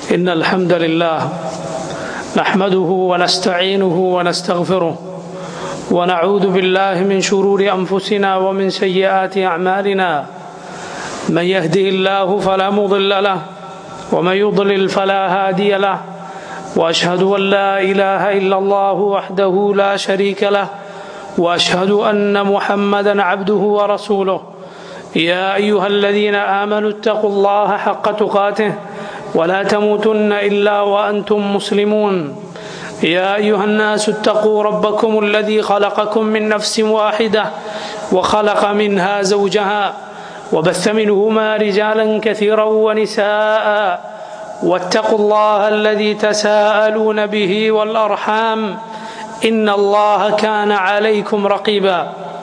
إن الحمد لله نحمده ونستعينه ونستغفره ونعوذ بالله من شرور أنفسنا ومن سيئات أعمالنا من يهده الله فلا مضل له ومن يضلل فلا هادي له واشهد ان لا اله الا الله وحده لا شريك له واشهد ان محمدا عبده ورسوله يا ايها الذين امنوا اتقوا الله حق تقاته ولا تموتن الا وانتم مسلمون يا ايها الناس اتقوا ربكم الذي خلقكم من نفس واحده وخلق منها زوجها وبث منهما رجالا كثيرا ونساء واتقوا الله الذي تساءلون به والارحام ان الله كان عليكم رقيبا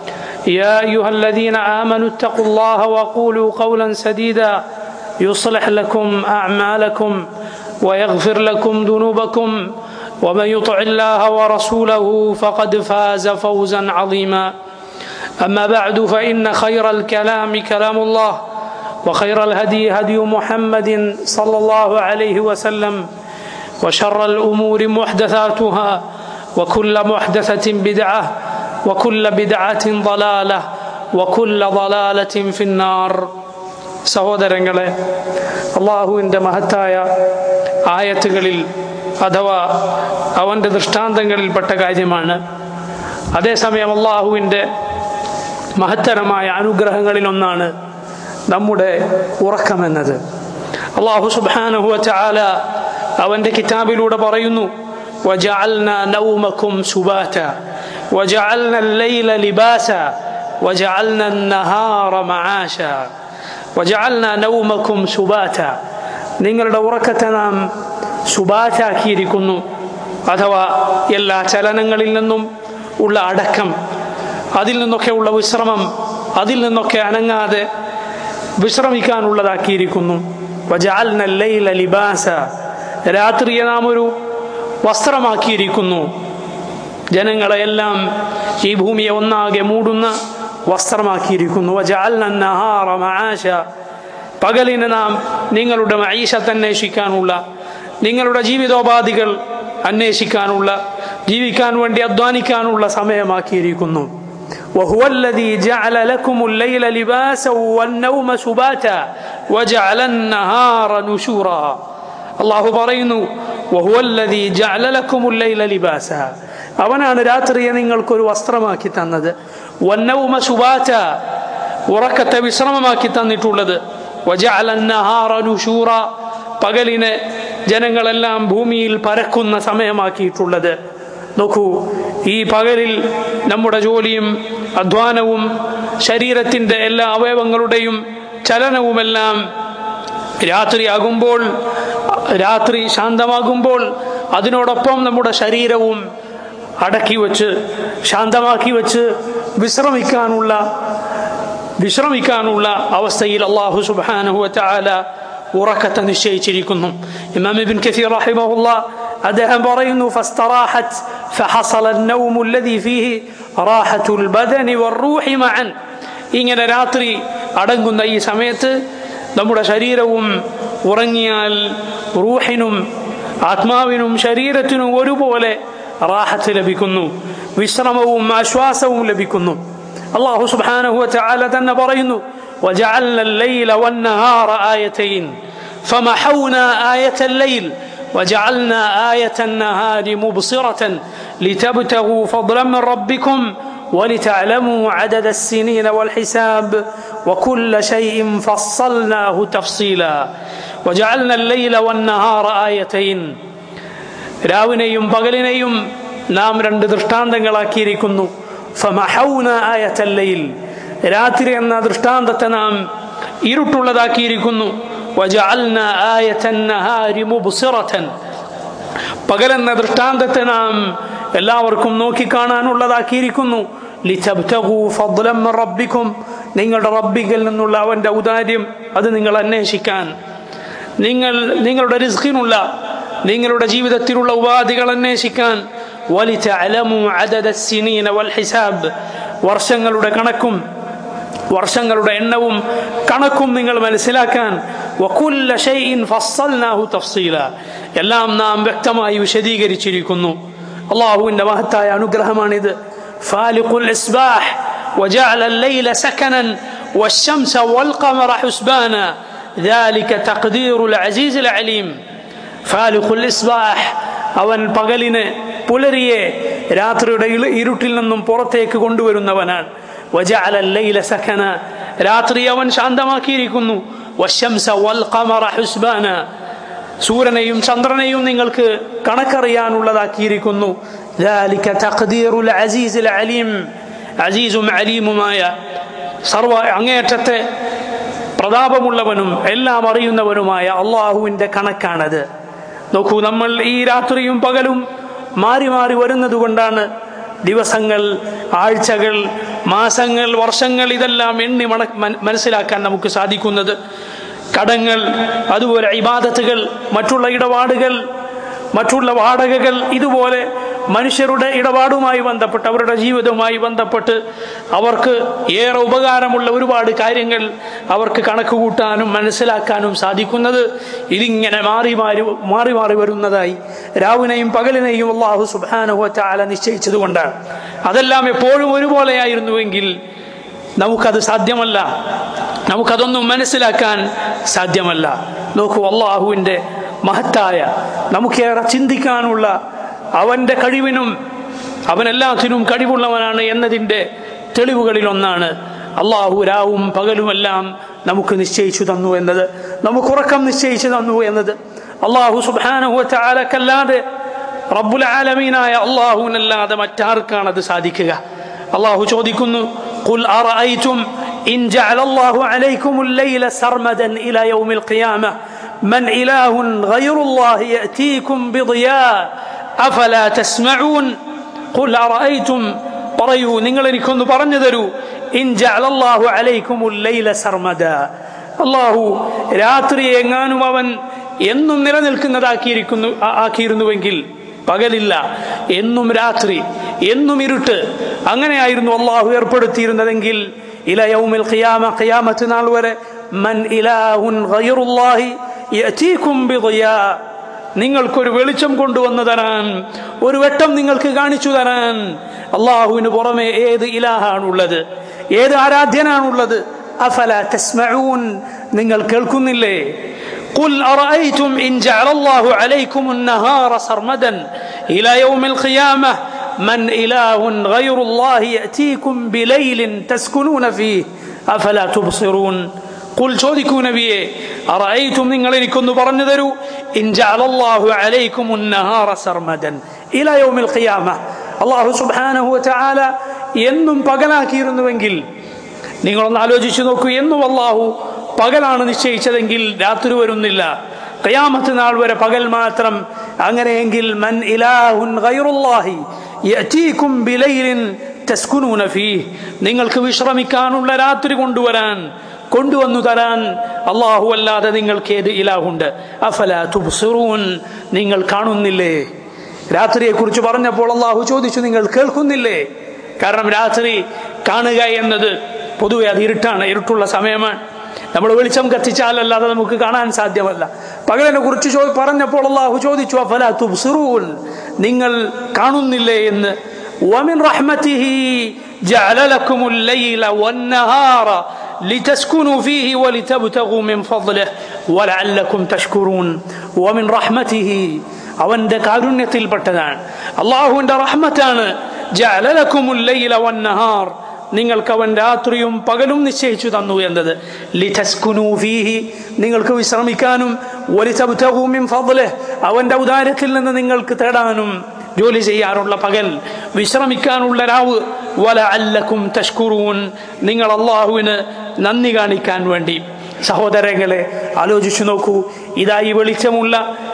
يا ايها الذين امنوا اتقوا الله وقولوا قولا سديدا يصلح لكم اعمالكم ويغفر لكم ذنوبكم ومن يطع الله ورسوله فقد فاز فوزا عظيما اما بعد فان خير الكلام كلام الله وخير الهدي هدي محمد صلى الله عليه وسلم وشر الامور محدثاتها وكل محدثه بدعه وكل بدعه ضلاله وكل ضلاله في النار സഹോദരങ്ങളെ അള്ളാഹുവിൻ്റെ മഹത്തായ ആയത്തുകളിൽ അഥവാ അവൻ്റെ ദൃഷ്ടാന്തങ്ങളിൽപ്പെട്ട കാര്യമാണ് അതേസമയം അള്ളാഹുവിൻ്റെ മഹത്തരമായ അനുഗ്രഹങ്ങളിലൊന്നാണ് നമ്മുടെ ഉറക്കമെന്നത് അള്ളാഹു സുബാനഹുവ ചാല അവന്റെ കിതാബിലൂടെ പറയുന്നു وجعلنا نومكم سباتا وجعلنا الليل لباسا وجعلنا النهار معاشا وجعلنا نومكم سباتا നിങ്ങളുടെ ഉറക്കത്തെ നാം സുബാറ്റാക്കിയിരിക്കുന്നു അഥവാ എല്ലാ ചലനങ്ങളിൽ നിന്നും ഉള്ള അടക്കം അതിൽ നിന്നൊക്കെ ഉള്ള വിശ്രമം അതിൽ നിന്നൊക്കെ അനങ്ങാതെ വിശ്രമിക്കാനുള്ളതാക്കിയിരിക്കുന്നു ലിബാസ രാത്രിയെ നാം ഒരു വസ്ത്രമാക്കിയിരിക്കുന്നു ജനങ്ങളെയെല്ലാം ഈ ഭൂമിയെ ഒന്നാകെ മൂടുന്ന വസ്ത്രമാക്കിയിരിക്കുന്നു പകലിന് നാം നിങ്ങളുടെ മൈഷത്ത് അന്വേഷിക്കാനുള്ള നിങ്ങളുടെ ജീവിതോപാധികൾ അന്വേഷിക്കാനുള്ള ജീവിക്കാൻ വേണ്ടി അധ്വാനിക്കാനുള്ള സമയമാക്കിയിരിക്കുന്നു وهو الذي جعل لكم الليل لباسا والنوم سباتا وجعل النهار نشورا الله പറയുന്നു وهو الذي جعل لكم الليل لباسا അവനാണ് രാത്രിയെ നിങ്ങൾക്കൊരു വസ്ത്രമാക്കി തന്നത് വന്നൗമ സുബാറ്റ ഉറക്കത്തെ വിശ്രമമാക്കി തന്നിട്ടുള്ളത് وجعل النهار نشورا പകലിനെ ജനങ്ങളെല്ലാം ഭൂമിയിൽ പരക്കുന്ന സമയമാക്കിയിട്ടുള്ളത് നോക്കൂ ഈ പകലിൽ നമ്മുടെ ജോലിയും അധ്വാനവും ശരീരത്തിൻ്റെ എല്ലാ അവയവങ്ങളുടെയും ചലനവുമെല്ലാം രാത്രിയാകുമ്പോൾ രാത്രി ശാന്തമാകുമ്പോൾ അതിനോടൊപ്പം നമ്മുടെ ശരീരവും അടക്കി വച്ച് ശാന്തമാക്കി വച്ച് വിശ്രമിക്കാനുള്ള വിശ്രമിക്കാനുള്ള അവസ്ഥയിൽ അള്ളാഹു സുബാനഹു ചാല ഉറക്കത്തെ നിശ്ചയിച്ചിരിക്കുന്നു ഇമാം ഇബിൻ കസീർ റഹിമഹുല്ല അദ്ദേഹം പറയുന്നു فاستراحت فحصل النوم الذي فيه راحة البدن والروح معا ഇങ്ങനെ രാത്രി അടങ്ങുന്ന ഈ സമയത്ത് നമ്മുടെ ശരീരവും ഉറങ്ങിയാൽ റൂഹിനും ആത്മാവിനും ശരീരത്തിനും ഒരുപോലെ റാഹത്ത് ലഭിക്കുന്നു വിശ്രമവും ആശ്വാസവും ലഭിക്കുന്നു അള്ളാഹു സുബ്ഹാനഹു വതആല തന്നെ പറയുന്നു وجعلنا الليل والنهار آيتين فمحونا آية الليل وجعلنا آية النهار مبصرة لتبتغوا فضلا من ربكم ولتعلموا عدد السنين والحساب وكل شيء فصلناه تفصيلا وجعلنا الليل والنهار آيتين രാവിനെയും പകലിനെയും നാം രണ്ട് ദൃഷ്ടാന്തങ്ങളാക്കിയിരിക്കുന്നു ഫമഹൗന ആയത്തല്ലയിൽ രാത്രി എന്ന ദൃഷ്ടാന്തത്തെ നാം ഇരുട്ടുള്ളതാക്കിയിരിക്കുന്നു വജഅൽന ആയത്തൻ നഹാരി മുബ്സിറതൻ പകലെന്ന ദൃഷ്ടാന്തത്തെ നാം എല്ലാവർക്കും നോക്കിക്കാണാനുള്ളതാക്കിയിരിക്കുന്നു ലിതബ്തഗു ഫദ്ലം മിൻ റബ്ബിക്കും നിങ്ങളുടെ റബ്ബിൽ നിന്നുള്ള അവന്റെ ഔദാര്യം അത് നിങ്ങൾ അന്വേഷിക്കാൻ നിങ്ങൾ നിങ്ങളുടെ റിസ്കിനുള്ള നിങ്ങളുടെ ജീവിതത്തിലുള്ള ഉപാധികൾ അന്വേഷിക്കാൻ വലിതഅലമു അദദ السنين والحساب വർഷങ്ങളുടെ കണക്കും വർഷങ്ങളുടെ എണ്ണവും കണക്കും നിങ്ങൾ മനസ്സിലാക്കാൻ وكل شيء فصلناه تفصيلا എല്ലാം നാം വ്യക്തമായി വിശദീകരിച്ചിരിക്കുന്നു അള്ളാഹുവിന്റെ മഹത്തായ അനുഗ്രഹമാണിത് ഫാലിഖുൽ ഇസ്ബാഹ് وجعل الليل سكنا والشمس والقمر حسبانا ذلك تقدير العزيز العليم فالق الإصباح അവൻ പകലിന് പുലരിയെ രാത്രിയുടെ ഇള- ഇരുട്ടിൽ നിന്നും പുറത്തേക്ക് കൊണ്ടുവരുന്നവനാണ് വജഅല الليل سكنا രാത്രി അവൻ ശാന്തമാക്കിയിരിക്കുന്നു വശംസ വൽ ഖമറ ഹുസ്ബാന സൂര്യനെയും ചന്ദ്രനെയും നിങ്ങൾക്ക് കണക്കറിയാനുള്ളതാക്കിയിരിക്കുന്നു ذلك تقدير العزيز العليم അസീസും അലീമുമായ സർവ അങ്ങേയറ്റത്തെ പ്രതാപമുള്ളവനും എല്ലാം അറിയുന്നവനുമായ അള്ളാഹുവിന്റെ കണക്കാണത് നോക്കൂ നമ്മൾ ഈ രാത്രിയും പകലും മാറി മാറി വരുന്നത് കൊണ്ടാണ് ദിവസങ്ങൾ ആഴ്ചകൾ മാസങ്ങൾ വർഷങ്ങൾ ഇതെല്ലാം എണ്ണി മണ മന- മനസ്സിലാക്കാൻ നമുക്ക് സാധിക്കുന്നത് കടങ്ങൾ അതുപോലെ ഇബാദത്തുകൾ മറ്റുള്ള ഇടപാടുകൾ മറ്റുള്ള വാടകകൾ ഇതുപോലെ മനുഷ്യരുടെ ഇടപാടുമായി ബന്ധപ്പെട്ട് അവരുടെ ജീവിതവുമായി ബന്ധപ്പെട്ട് അവർക്ക് ഏറെ ഉപകാരമുള്ള ഒരുപാട് കാര്യങ്ങൾ അവർക്ക് കണക്ക് കൂട്ടാനും മനസ്സിലാക്കാനും സാധിക്കുന്നത് ഇതിങ്ങനെ മാറി മാറി മാറി മാറി വരുന്നതായി രാവിനെയും പകലിനെയും അള്ളാഹു സുബാനുഹ ചാല നിശ്ചയിച്ചത് കൊണ്ടാണ് അതെല്ലാം എപ്പോഴും ഒരുപോലെയായിരുന്നുവെങ്കിൽ നമുക്കത് സാധ്യമല്ല നമുക്കതൊന്നും മനസ്സിലാക്കാൻ സാധ്യമല്ല നോക്കൂ അള്ളാഹുവിൻ്റെ മഹത്തായ നമുക്കേറെ ചിന്തിക്കാനുള്ള അവൻ്റെ കഴിവിനും അവനെല്ലാത്തിനും കഴിവുള്ളവനാണ് എന്നതിൻ്റെ തെളിവുകളിൽ ഒന്നാണ് അള്ളാഹു രാവും പകലുമെല്ലാം നമുക്ക് നിശ്ചയിച്ചു തന്നു എന്നത് നമുക്ക് ഉറക്കം നിശ്ചയിച്ചു തന്നു എന്നത് അള്ളാഹു സുബാനഹു ചാലക്കല്ലാതെ റബ്ബുൽ ആലമീനായ അള്ളാഹുവിനല്ലാതെ മറ്റാർക്കാണ് അത് സാധിക്കുക അള്ളാഹു ചോദിക്കുന്നു قل أرأيتم إن جعل الله عليكم الليل سرمدا إلى يوم القيامة من إله غير الله يأتيكم بضياء أفلا تسمعون قل أرأيتم പറയൂ നിങ്ങൾ എനിക്കൊന്ന് പറഞ്ഞു തരൂ ഇൻ ജഅലല്ലാഹു അലൈക്കുമുൽ ലൈല സർമദ അള്ളാഹു രാത്രി എങ്ങാനും അവൻ എന്നും നിലനിൽക്കുന്നതാക്കിയിരിക്കുന്നു ആ- ആക്കിയിരുന്നുവെങ്കിൽ പകലില്ല എന്നും രാത്രി എന്നും ഇരുട്ട് അങ്ങനെയായിരുന്നു അള്ളാഹു ഏർപ്പെടുത്തിയിരുന്നതെങ്കിൽ ഇല യൗമിൽ ഖിയാമ ഖിയാമത്ത് നാൾ വരെ മൻ ഇലാഹുൻ ഗൈറുല്ലാഹി യഅതീകും ബിദിയാ നിങ്ങൾക്കൊരു വെളിച്ചം കൊണ്ടുവന്നു തരാൻ ഒരു വെട്ടം നിങ്ങൾക്ക് കാണിച്ചു തരാൻ അള്ളാഹുവിന് പുറമെ ഏത് ഇലാഹാണുള്ളത് ഏത് ആരാധ്യനാണുള്ളത് അഫല തസ്മഊൻ നിങ്ങൾ കേൾക്കുന്നില്ലേ قل أرأيتم إن جعل الله عليكم النهار سرمدا إلى يوم القيامة من إله غير الله يأتيكم بليل تسكنون فيه أفلا تبصرون قل ചോദിക്കൂ നബിയെ അറഅയ്തും നിങ്ങൾ എനിക്കൊന്ന് പറഞ്ഞു തരൂ ഇൻ ജഅലല്ലാഹു അലൈക്കും النهار സർമദൻ ഇലാ യൗമിൽ ഖിയാമ അല്ലാഹു സുബ്ഹാനഹു വതആല എന്നും പകലാക്കിയിരുന്നുവെങ്കിൽ നിങ്ങളൊന്ന് ആലോചിച്ചു നോക്കൂ എന്നും അല്ലാഹു പകലാണ് നിശ്ചയിച്ചതെങ്കിൽ രാത്രി വരുന്നില്ല ഖിയാമത്ത് നാൾ വരെ പകൽ മാത്രം അങ്ങനെയെങ്കിൽ മൻ ഇലാഹുൻ ഗൈറുല്ലാഹി യഅതീകും ബിലൈലിൻ തസ്കുനൂന ഫീഹ് നിങ്ങൾക്ക് വിശ്രമിക്കാനുള്ള രാത്രി കൊണ്ടുവരാൻ കൊണ്ടുവന്നു തരാൻ അള്ളാഹു അല്ലാതെ നിങ്ങൾക്ക് ഏത് ഇലാഹുണ്ട് അഫല തുബ്സിറൂൻ നിങ്ങൾ കാണുന്നില്ലേ രാത്രിയെ കുറിച്ച് പറഞ്ഞപ്പോൾ അള്ളാഹു ചോദിച്ചു നിങ്ങൾ കേൾക്കുന്നില്ലേ കാരണം രാത്രി കാണുക എന്നത് പൊതുവെ അത് ഇരുട്ടാണ് ഇരുട്ടുള്ള സമയമാണ് നമ്മൾ വെളിച്ചം കത്തിച്ചാലല്ലാതെ നമുക്ക് കാണാൻ സാധ്യമല്ല പകലിനെ കുറിച്ച് ചോ- പറഞ്ഞപ്പോൾ അള്ളാഹു ചോദിച്ചു അഫല തുബ്സിറൂൻ നിങ്ങൾ കാണുന്നില്ലേ എന്ന് ومن رحمته جعل لكم الليل والنهار لتسكنوا فيه ولتبتغوا من فضله ولعلكم تشكرون ومن رحمته അവന്റെ കാരുണ്യത്തിൽപ്പെട്ടതാണ് അള്ളാഹുവിന്റെ റഹ്മത്താണ് ജഅലലക്കുമുൽ ലൈല വന്നഹാർ നിങ്ങൾക്ക് അവൻ രാത്രിയും പകലും നിശ്ചയിച്ചു തന്നു എന്നത് ലിതസ്കുനൂ ഫീഹി നിങ്ങൾക്ക് വിശ്രമിക്കാനും വലിതബ്തഗൂ മിൻ ഫദ്ലിഹ് അവന്റെ ഔദാര്യത്തിൽ നിന്ന് നിങ്ങൾക്ക് തേടാനും ജോലി ചെയ്യാനുള്ള പകൽ വിശ്രമിക്കാനുള്ള രാവ് വല അല്ലക്കും തഷ്കുറൂൻ നിങ്ങൾ അള്ളാഹുവിന് നന്ദി കാണിക്കാൻ വേണ്ടി സഹോദരങ്ങളെ ആലോചിച്ചു നോക്കൂ ഇതാ ഈ വെളിച്ചമുള്ള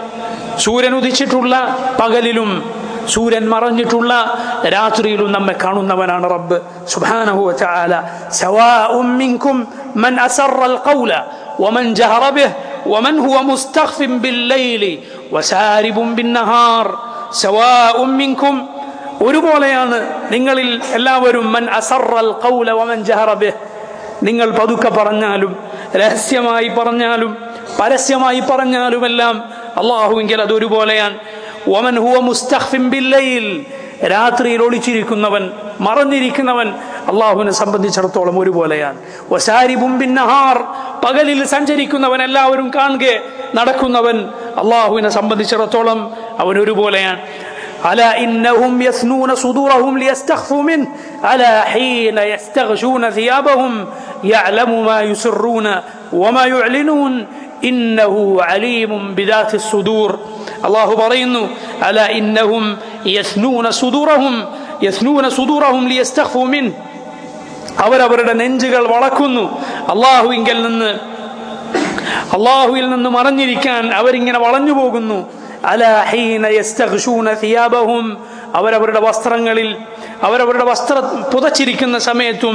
സൂര്യൻ ഉദിച്ചിട്ടുള്ള പകലിലും സൂര്യൻ മറഞ്ഞിട്ടുള്ള രാത്രിയിലും നമ്മെ കാണുന്നവനാണ് റബ്ബ് സുബ്ഹാനഹു വതആല സവാഉം മിൻകും മൻ അസറൽ ഖൗല വമൻ ജഹറ ബിഹ് വമൻ ഹുവ മുസ്തഖ്ഫിൻ ബില്ലൈലി വസാരിബുൻ ബിന്നഹാർ സവാഉം മിൻകും ഒരുപോലെയാണ് നിങ്ങളിൽ എല്ലാവരും മൻ അസറൽ ഖൗല വമൻ ജഹറ ബിഹ് നിങ്ങൾ പതുക്കെ പറഞ്ഞാലും രഹസ്യമായി പറഞ്ഞാലും പരസ്യമായി പറഞ്ഞാലുമെല്ലാം അള്ളാഹുവിങ്കിൽ അത് ഒരുപോലെയാണ് ഒമൻ ഹുവ മുസ്തഖ്ഫിൻ ബില്ലയിൽ രാത്രിയിൽ ഒളിച്ചിരിക്കുന്നവൻ മറഞ്ഞിരിക്കുന്നവൻ അള്ളാഹുവിനെ സംബന്ധിച്ചിടത്തോളം ഒരുപോലെയാണ് ഒസാരിബും ബിന്നഹാർ പകലിൽ സഞ്ചരിക്കുന്നവൻ എല്ലാവരും കാണുക നടക്കുന്നവൻ അള്ളാഹുവിനെ സംബന്ധിച്ചിടത്തോളം അവൻ ഒരുപോലെയാണ് ألا إنهم يثنون صدورهم ليستخفوا منه ألا حين يستغشون ثيابهم يعلم ما يسرون وما يعلنون إنه عليم بذات الصدور الله برينه ألا إنهم يثنون صدورهم يثنون صدورهم ليستخفوا منه അവരവരുടെ നെഞ്ചുകൾ വളക്കുന്നു അള്ളാഹുവിങ്കിൽ നിന്ന് അള്ളാഹുവിൽ നിന്ന് മറഞ്ഞിരിക്കാൻ അവരിങ്ങനെ വളഞ്ഞു പോകുന്നു അലഹീന യസ്തഗ്ഷൂന അവരവരുടെ വസ്ത്രങ്ങളിൽ അവരവരുടെ വസ്ത്ര പുതച്ചിരിക്കുന്ന സമയത്തും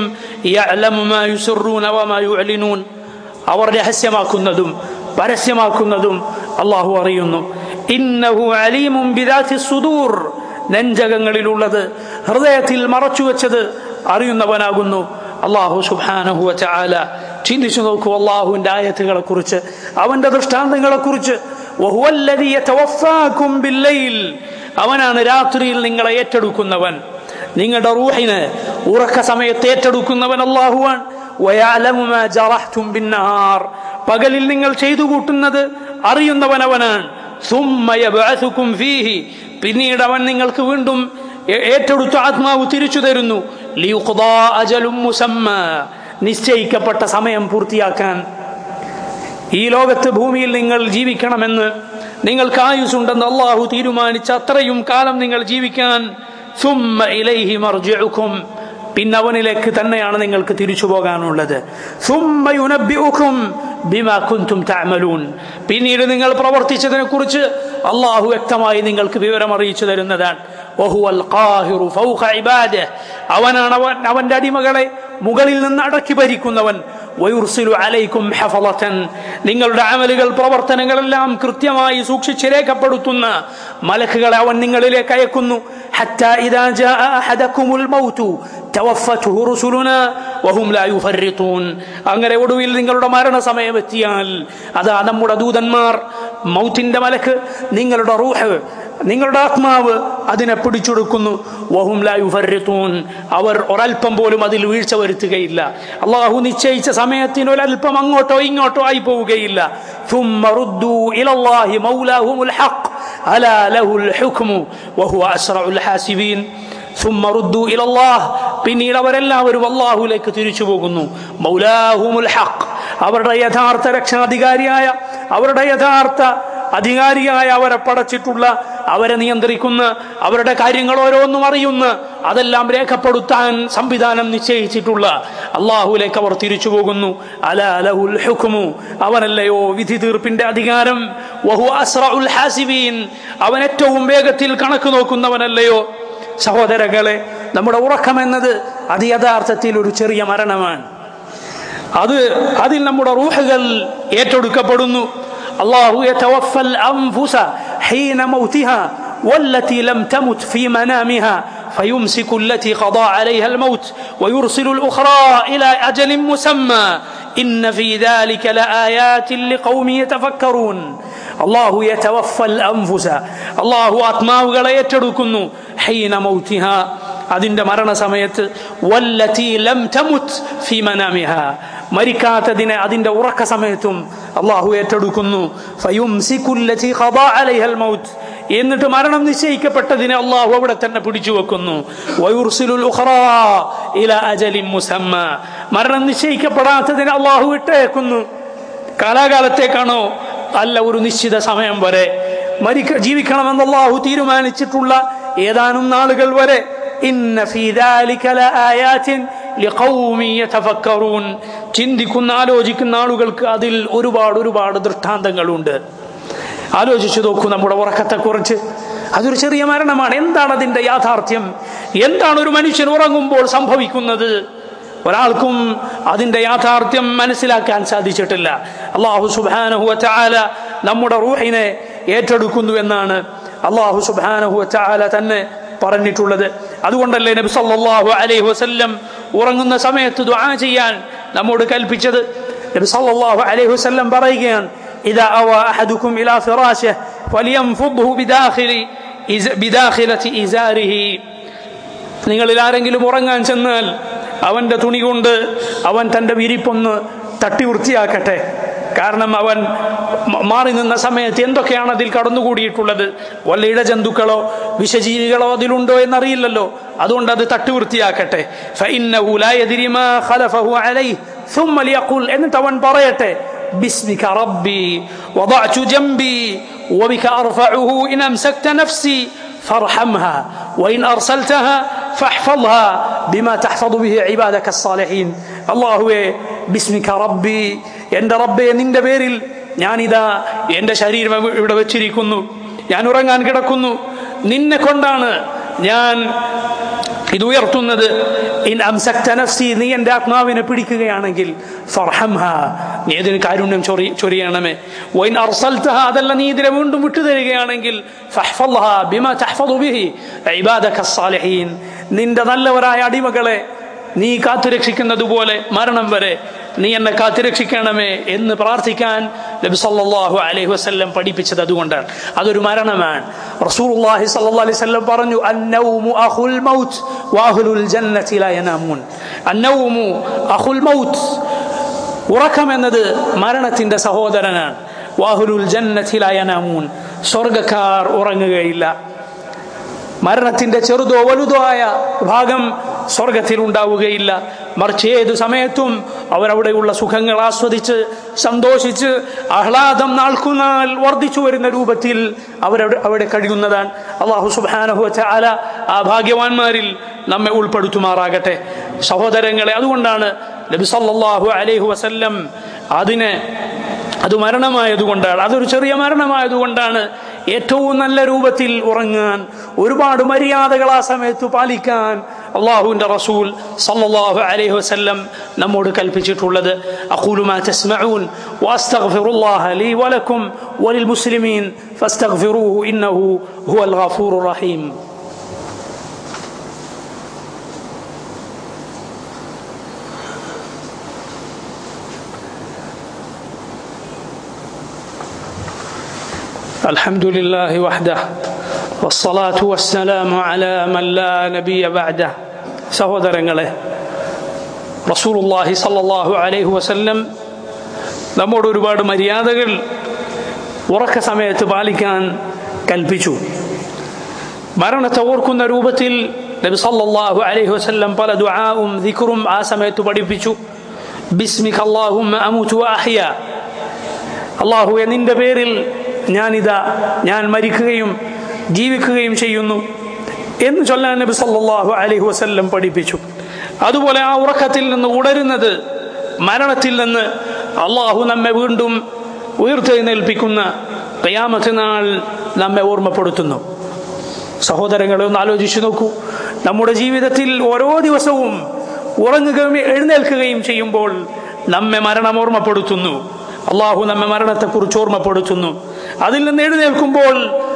അവർ രഹസ്യമാക്കുന്നതും പരസ്യമാക്കുന്നതും അള്ളാഹു അറിയുന്നു ഇന്നഹു അലീമും സുദൂർ നെഞ്ചകങ്ങളിലുള്ളത് ഹൃദയത്തിൽ മറച്ചുവെച്ചത് അറിയുന്നവനാകുന്നു അള്ളാഹു സുബാനഹുവ ചാല ചിന്തിച്ചു നോക്കൂ അള്ളാഹുവിന്റെ ആയത്തുകളെ കുറിച്ച് അവന്റെ ദൃഷ്ടാന്തങ്ങളെ കുറിച്ച് അവനാണ് രാത്രിയിൽ നിങ്ങളെ ഏറ്റെടുക്കുന്നവൻ നിങ്ങളുടെ റൂഹിന് ഉറക്ക സമയത്ത് ഏറ്റെടുക്കുന്നവൻ അള്ളാഹുവാൻ പകലിൽ നിങ്ങൾ ചെയ്തു കൂട്ടുന്നത് അറിയുന്നവൻ അവനാണ് പിന്നീട് അവൻ നിങ്ങൾക്ക് വീണ്ടും ഏറ്റെടുത്ത ആത്മാവ് തിരിച്ചു തരുന്നു നിശ്ചയിക്കപ്പെട്ട സമയം പൂർത്തിയാക്കാൻ ഈ ലോകത്ത് ഭൂമിയിൽ നിങ്ങൾ ജീവിക്കണമെന്ന് നിങ്ങൾക്ക് ആയുസുണ്ടെന്ന് അള്ളാഹു തീരുമാനിച്ച അത്രയും കാലം നിങ്ങൾ ജീവിക്കാൻ പിന്നെ അവനിലേക്ക് തന്നെയാണ് നിങ്ങൾക്ക് തിരിച്ചു പോകാനുള്ളത് പിന്നീട് നിങ്ങൾ പ്രവർത്തിച്ചതിനെ കുറിച്ച് അള്ളാഹു വ്യക്തമായി നിങ്ങൾക്ക് വിവരം അറിയിച്ചു തരുന്നതാണ് അവനാണ് അവൻ അവന്റെ അടിമകളെ മുകളിൽ നിന്ന് അടക്കി ഭരിക്കുന്നവൻ നിങ്ങളുടെ അമലുകൾ പ്രവർത്തനങ്ങളെല്ലാം കൃത്യമായി സൂക്ഷിച്ച് രേഖപ്പെടുത്തുന്ന മലക്കുകളെ അവൻ നിങ്ങളിലേക്ക് അയക്കുന്നു അങ്ങനെ ഒടുവിൽ നിങ്ങളുടെ മരണസമയം എത്തിയാൽ അതാ നമ്മുടെ ദൂതന്മാർ മൗത്തിന്റെ മലക്ക് നിങ്ങളുടെ റൂഹ് നിങ്ങളുടെ ആത്മാവ് അതിനെ പിടിച്ചെടുക്കുന്നു വഹും ലായുഫരിത്തൂൻ അവർ ഒരൽപ്പം പോലും അതിൽ വീഴ്ച വരുത്തുകയില്ല അള്ളാഹു നിശ്ചയിച്ച സമയത്തിന് ഒരൽപ്പം അങ്ങോട്ടോ ഇങ്ങോട്ടോ ആയി പോവുകയില്ല പിന്നീട് അവരെല്ലാവരും അള്ളാഹുലേക്ക് തിരിച്ചു പോകുന്നു മൗലാഹുമുൽ ഹഖ് അവരുടെ യഥാർത്ഥ രക്ഷാധികാരിയായ അവരുടെ യഥാർത്ഥ അധികാരിയായ അവരെ പടച്ചിട്ടുള്ള അവരെ നിയന്ത്രിക്കുന്ന അവരുടെ കാര്യങ്ങൾ ഓരോന്നും അറിയുന്ന അതെല്ലാം രേഖപ്പെടുത്താൻ സംവിധാനം നിശ്ചയിച്ചിട്ടുള്ള അള്ളാഹുലേക്ക് അവർ തിരിച്ചു പോകുന്നു അല അലഹുൽ ഹുക്കുമു അവനല്ലയോ വിധി തീർപ്പിന്റെ അധികാരം വഹു അസ്രഉൽ ഹാസിബീൻ അവൻ ഏറ്റവും വേഗത്തിൽ കണക്ക് നോക്കുന്നവനല്ലയോ സഹോദരങ്ങളെ നമ്മുടെ ഉറക്കം എന്നത് അത് യഥാർത്ഥത്തിൽ ഒരു ചെറിയ മരണമാണ് അത് അതിൽ നമ്മുടെ റൂഹുകൾ ഏറ്റെടുക്കപ്പെടുന്നു الله يتوفى الأنفس حين موتها والتي لم تمت في منامها فيمسك التي قضى عليها الموت ويرسل الأخرى إلى أجل مسمى إن في ذلك لآيات لقوم يتفكرون الله يتوفى الأنفس الله أطماه لا يتركن حين موتها അതിന്റെ മരണസമയത്ത് വല്ലത്തി ലം തമുത് ഫി മനാമിഹ മരിക്കാത്തതിനെ അതിന്റെ ഉറക്ക സമയത്തും അള്ളാഹു ഏറ്റെടുക്കുന്നു എന്നിട്ട് മരണം നിശ്ചയിക്കപ്പെട്ടതിനെ അള്ളാഹു അവിടെ തന്നെ പിടിച്ചു വെക്കുന്നു മരണം നിശ്ചയിക്കപ്പെടാത്തതിനെ അള്ളാഹു ഇട്ടേക്കുന്നു കാലാകാലത്തേക്കാണോ അല്ല ഒരു നിശ്ചിത സമയം വരെ മരിക്ക ജീവിക്കണമെന്ന് അള്ളാഹു തീരുമാനിച്ചിട്ടുള്ള ഏതാനും നാളുകൾ വരെ ഇന്ന ഫീ ദാലിക ലആയാതിൻ ലിഖൗമി യതഫക്കറൂൻ ചിന്തിക്കുന്ന ആലോചിക്കുന്ന ആളുകൾക്ക് അതിൽ ഒരുപാട് ഒരുപാട് ദൃഷ്ടാന്തങ്ങളുണ്ട് ആലോചിച്ചു നോക്കൂ നമ്മുടെ ഉറക്കത്തെക്കുറിച്ച് അതൊരു ചെറിയ മരണമാണ് എന്താണ് അതിന്റെ യാഥാർത്ഥ്യം എന്താണ് ഒരു മനുഷ്യൻ ഉറങ്ങുമ്പോൾ സംഭവിക്കുന്നത് ഒരാൾക്കും അതിന്റെ യാഥാർത്ഥ്യം മനസ്സിലാക്കാൻ സാധിച്ചിട്ടില്ല അള്ളാഹു സുബാനഹുവ ചാല നമ്മുടെ റൂഹിനെ ഏറ്റെടുക്കുന്നു എന്നാണ് അള്ളാഹു സുബാനഹുവ ചാല തന്നെ പറഞ്ഞിട്ടുള്ളത് അതുകൊണ്ടല്ലേ നബി സല്ലല്ലാഹു അലൈഹി വസല്ലം ഉറങ്ങുന്ന സമയത്ത് ദുആ ചെയ്യാൻ നമ്മോട് കൽപ്പിച്ചത് നബി സല്ലല്ലാഹു അലൈഹി വസല്ലം പറയുകയാണ് إذا أوى أحدكم إلى فراشه فلينفضه بداخل إز- بداخلة إزاره നിങ്ങളിൽ ആരെങ്കിലും ഉറങ്ങാൻ ചെന്നാൽ അവന്റെ തുണി കൊണ്ട് അവൻ തന്റെ വിരിപ്പൊന്ന് തട്ടി വൃത്തിയാക്കട്ടെ കാരണം അവൻ മ- മാറി നിന്ന സമയത്ത് എന്തൊക്കെയാണ് അതിൽ കടന്നുകൂടിയിട്ടുള്ളത് വല്ല ഇഴജന്തുക്കളോ വിഷജീവികളോ അതിലുണ്ടോ എന്നറിയില്ലല്ലോ അതുകൊണ്ട് അത് തട്ടി വൃത്തിയാക്കട്ടെ فإنه لا يدري ما خلفه عليه ثم ليقول എന്നിട്ട് അവൻ പറയട്ടെ باسمك ربي وضعت جنبي وبك أرفعه إن أمسكت نفسي فارحمها وإن أرسلتها فاحفظها بما تحفظ به عبادك الصالحين الله باسمك ربي എൻ്റെ റബ്ബെ നിന്റെ പേരിൽ ഞാനിതാ എൻ്റെ ശരീരം ഇവിടെ വെച്ചിരിക്കുന്നു ഞാൻ ഉറങ്ങാൻ കിടക്കുന്നു നിന്നെ കൊണ്ടാണ് ഞാൻ ഇത് ഉയർത്തുന്നത് ഇൻ അംസക്ത നഫ്സി നീ എൻ്റെ ആത്മാവിനെ പിടിക്കുകയാണെങ്കിൽ ഫർഹംഹ നീ ഇതിന് കാരുണ്യം ചൊറി ചൊരിയണമേ വൈൻ അർസൽതഹ അതല്ല നീ ഇതിനെ വീണ്ടും വിട്ടുതരികയാണെങ്കിൽ ഫഹ്ഫദ്ഹ ബിമാ തഹ്ഫദു ബിഹി ഇബാദക സ്സാലിഹീൻ നിന്റെ നല്ലവരായ അടിമകളെ നീ കാത്തുരക്ഷിക്കുന്നത് പോലെ മരണം വരെ നീ എന്നെ കാത്തുരക്ഷിക്കണമേ എന്ന് പ്രാർത്ഥിക്കാൻ നബി സല്ലല്ലാഹു അലൈഹി വസല്ലം പഠിപ്പിച്ചത് അതുകൊണ്ടാണ് അതൊരു മരണമാണ് റസൂലുള്ളാഹി സല്ലല്ലാഹു അലൈഹി വസല്ലം പറഞ്ഞു അന്നൗമു അഖുൽ മൗത്ത് വഅഹ്ലുൽ ജന്നതി ലാ യനാമൂൻ അന്നൗമു അഖുൽ മൗത്ത് ഉറക്കം എന്നത് മരണത്തിന്റെ സഹോദരനാണ് വാഹുലുൽ ജന്നതി ലാ യനാമൂൻ സ്വർഗക്കാർ ഉറങ്ങുകയില്ല മരണത്തിന്റെ ചെറുതോ വലുതോ ആയ ഭാഗം സ്വർഗത്തിൽ ഉണ്ടാവുകയില്ല മറിച്ച് ഏതു സമയത്തും അവരവിടെയുള്ള സുഖങ്ങൾ ആസ്വദിച്ച് സന്തോഷിച്ച് ആഹ്ലാദം നാൾക്കുനാൾ വർദ്ധിച്ചു വരുന്ന രൂപത്തിൽ അവരവിടെ അവിടെ കഴിയുന്നതാണ് അള്ളാഹു സുബാനഹുവച്ച ആല ആ ഭാഗ്യവാന്മാരിൽ നമ്മെ ഉൾപ്പെടുത്തുമാറാകട്ടെ സഹോദരങ്ങളെ അതുകൊണ്ടാണ് നബി സല്ലല്ലാഹു അലൈഹി വസല്ലം അതിനെ അത് മരണമായതുകൊണ്ടാണ് അതൊരു ചെറിയ മരണമായതുകൊണ്ടാണ് ഏറ്റവും നല്ല രൂപത്തിൽ ഉറങ്ങാൻ ഒരുപാട് മര്യാദകൾ ആ സമയത്ത് പാലിക്കാൻ അള്ളാഹുവിന്റെ റസൂൽ സല്ലല്ലാഹു അലൈഹി വസല്ലം നമ്മോട് കൽപ്പിച്ചിട്ടുള്ളത് അഖൂലു മാ തസ്മഊൻ വഅസ്തഗ്ഫിറുല്ലാഹ ലീ വലക്കും വലിൽ മുസ്ലിമീൻ ഫസ്തഗ്ഫിറൂഹു ഇന്നഹു ഹുവൽ ഗഫൂറുർ റഹീം الحمد لله وحده والصلاة والسلام على من لا نبي بعده സഹോദരങ്ങളെ റസൂലുള്ളാഹി സല്ലല്ലാഹു അലൈഹി വസല്ലം നമ്മോട് ഒരുപാട് മര്യാദകൾ ഉറക്ക സമയത്ത് പാലിക്കാൻ കൽപ്പിച്ചു മരണത്തെ ഓർക്കുന്ന രൂപത്തിൽ നബി സല്ലല്ലാഹു അലൈഹി വസല്ലം പല ദുആവും ദിക്റും ആ സമയത്ത് പഠിപ്പിച്ചു ബിസ്മിക അല്ലാഹുമ്മ അമൂതു വഅഹ്യ അള്ളാഹുവെ നിന്റെ പേരിൽ ഞാനിതാ ഞാൻ മരിക്കുകയും ജീവിക്കുകയും ചെയ്യുന്നു എന്ന് ചൊല്ലാൻ നബി സല്ലല്ലാഹു അലൈഹി വസല്ലം പഠിപ്പിച്ചു അതുപോലെ ആ ഉറക്കത്തിൽ നിന്ന് ഉണരുന്നത് മരണത്തിൽ നിന്ന് അള്ളാഹു നമ്മെ വീണ്ടും ഉയർത്തെഴുന്നേൽപ്പിക്കുന്ന കയാമത്ത് നാൾ നമ്മെ ഓർമ്മപ്പെടുത്തുന്നു സഹോദരങ്ങളെ ഒന്ന് ആലോചിച്ചു നോക്കൂ നമ്മുടെ ജീവിതത്തിൽ ഓരോ ദിവസവും ഉറങ്ങുകയും എഴുന്നേൽക്കുകയും ചെയ്യുമ്പോൾ നമ്മെ മരണം ഓർമ്മപ്പെടുത്തുന്നു അള്ളാഹു നമ്മെ മരണത്തെക്കുറിച്ച് ഓർമ്മപ്പെടുത്തുന്നു അതിൽ നിന്ന് എഴുന്നേൽക്കുമ്പോൾ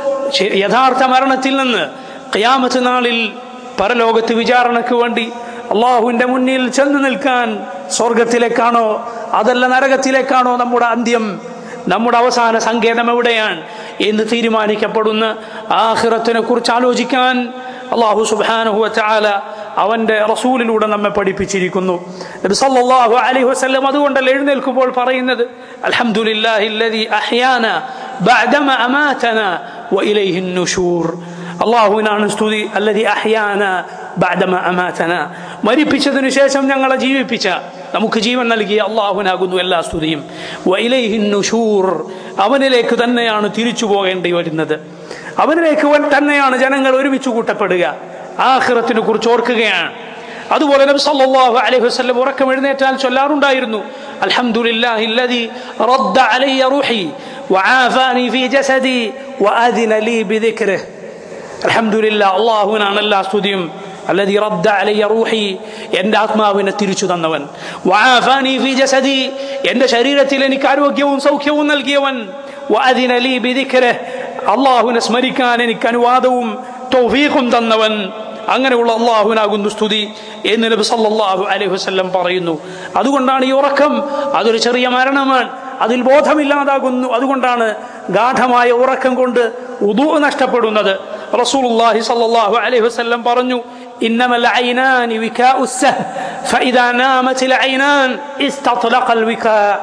ശ- യഥാർത്ഥ മരണത്തിൽ നിന്ന് ഖിയാമത്ത് നാളിൽ പരലോകത്ത് വിചാരണയ്ക്ക് വേണ്ടി അള്ളാഹുവിന്റെ മുന്നിൽ ചെന്ന് നിൽക്കാൻ സ്വർഗത്തിലേക്കാണോ അതല്ല നരകത്തിലേക്കാണോ നമ്മുടെ അന്ത്യം നമ്മുടെ അവസാന സങ്കേതം എവിടെയാണ് എന്ന് തീരുമാനിക്കപ്പെടുന്ന ആഹിറത്തിനെ കുറിച്ച് ആലോചിക്കാൻ അള്ളാഹു സുബാനുഹുവ ചാല അവന്റെ റസൂലിലൂടെ നമ്മെ പഠിപ്പിച്ചിരിക്കുന്നു നബി സല്ലല്ലാഹു അലൈഹി വസല്ലം അതുകൊണ്ടല്ല എഴുന്നേൽക്കുമ്പോൾ പറയുന്നത് അൽഹംദുലില്ലാഹി അല്ലദീ അഹ്യാന ബഅദമ അമാതന വഇലൈഹി നുഷൂർ അള്ളാഹുവിനാണ് സ്തുതി അല്ലദീ അഹ്യാന ബഅദമ അമാതന മരിപ്പിച്ചതിനു ശേഷം ഞങ്ങളെ ജീവിപ്പിച്ച നമുക്ക് ജീവൻ നൽകിയ അള്ളാഹുവിനാകുന്നു എല്ലാ സ്തുതിയും വഇലൈഹി നുഷൂർ അവനിലേക്ക് തന്നെയാണ് തിരിച്ചു പോകേണ്ടി വരുന്നത് അവനിലേക്ക് വൻ- തന്നെയാണ് ജനങ്ങൾ ഒരുമിച്ച് കൂട്ടപ്പെടുക ആഖിറത്തിനെ കുറിച്ച് ഓർക്കുകയാണ് അതുപോലെ നബി സല്ലല്ലാഹു അലൈഹി വസല്ലം ഉറക്കം എഴുന്നേറ്റാൽ ചൊല്ലാറുണ്ടായിരുന്നു അൽഹംദുലില്ലാഹി الذي رد علي روحي وعافاني في جسدي وأذن لي بذكره അൽഹംദുലില്ലാ അള്ളാഹുവിനാണ് എല്ലാ സ്തുതിയും الذي رد علي روحي എൻ്റെ ആത്മാവിനെ തിരിച്ചു തന്നവൻ وعافاني في جسدي എൻ്റെ ശരീരത്തിൽ എനിക്ക് ആരോഗ്യവും സൗഖ്യവും നൽകിയവൻ وأذن لي بذكره അള്ളാഹുവിനെ സ്മരിക്കാൻ എനിക്ക് അനുവാദവും തൗഫീഖും തന്നവൻ അങ്ങനെയുള്ള അള്ളാഹുവിനാകുന്നു സ്തുതി എന്ന് നബി സല്ലല്ലാഹു അലൈഹി വസല്ലം പറയുന്നു അതുകൊണ്ടാണ് ഈ ഉറക്കം അതൊരു ചെറിയ മരണമാണ് അതിൽ ബോധമില്ലാതാകുന്നു അതുകൊണ്ടാണ് ഗാഠമായ ഉറക്കം കൊണ്ട് ഉദു നഷ്ടപ്പെടുന്നത് റസൂലുള്ളാഹി സ്വല്ലല്ലാഹു അലൈഹി വസല്ലം പറഞ്ഞു إنما العينان وكاء السهم فإذا نامت العينان استطلق الوكاء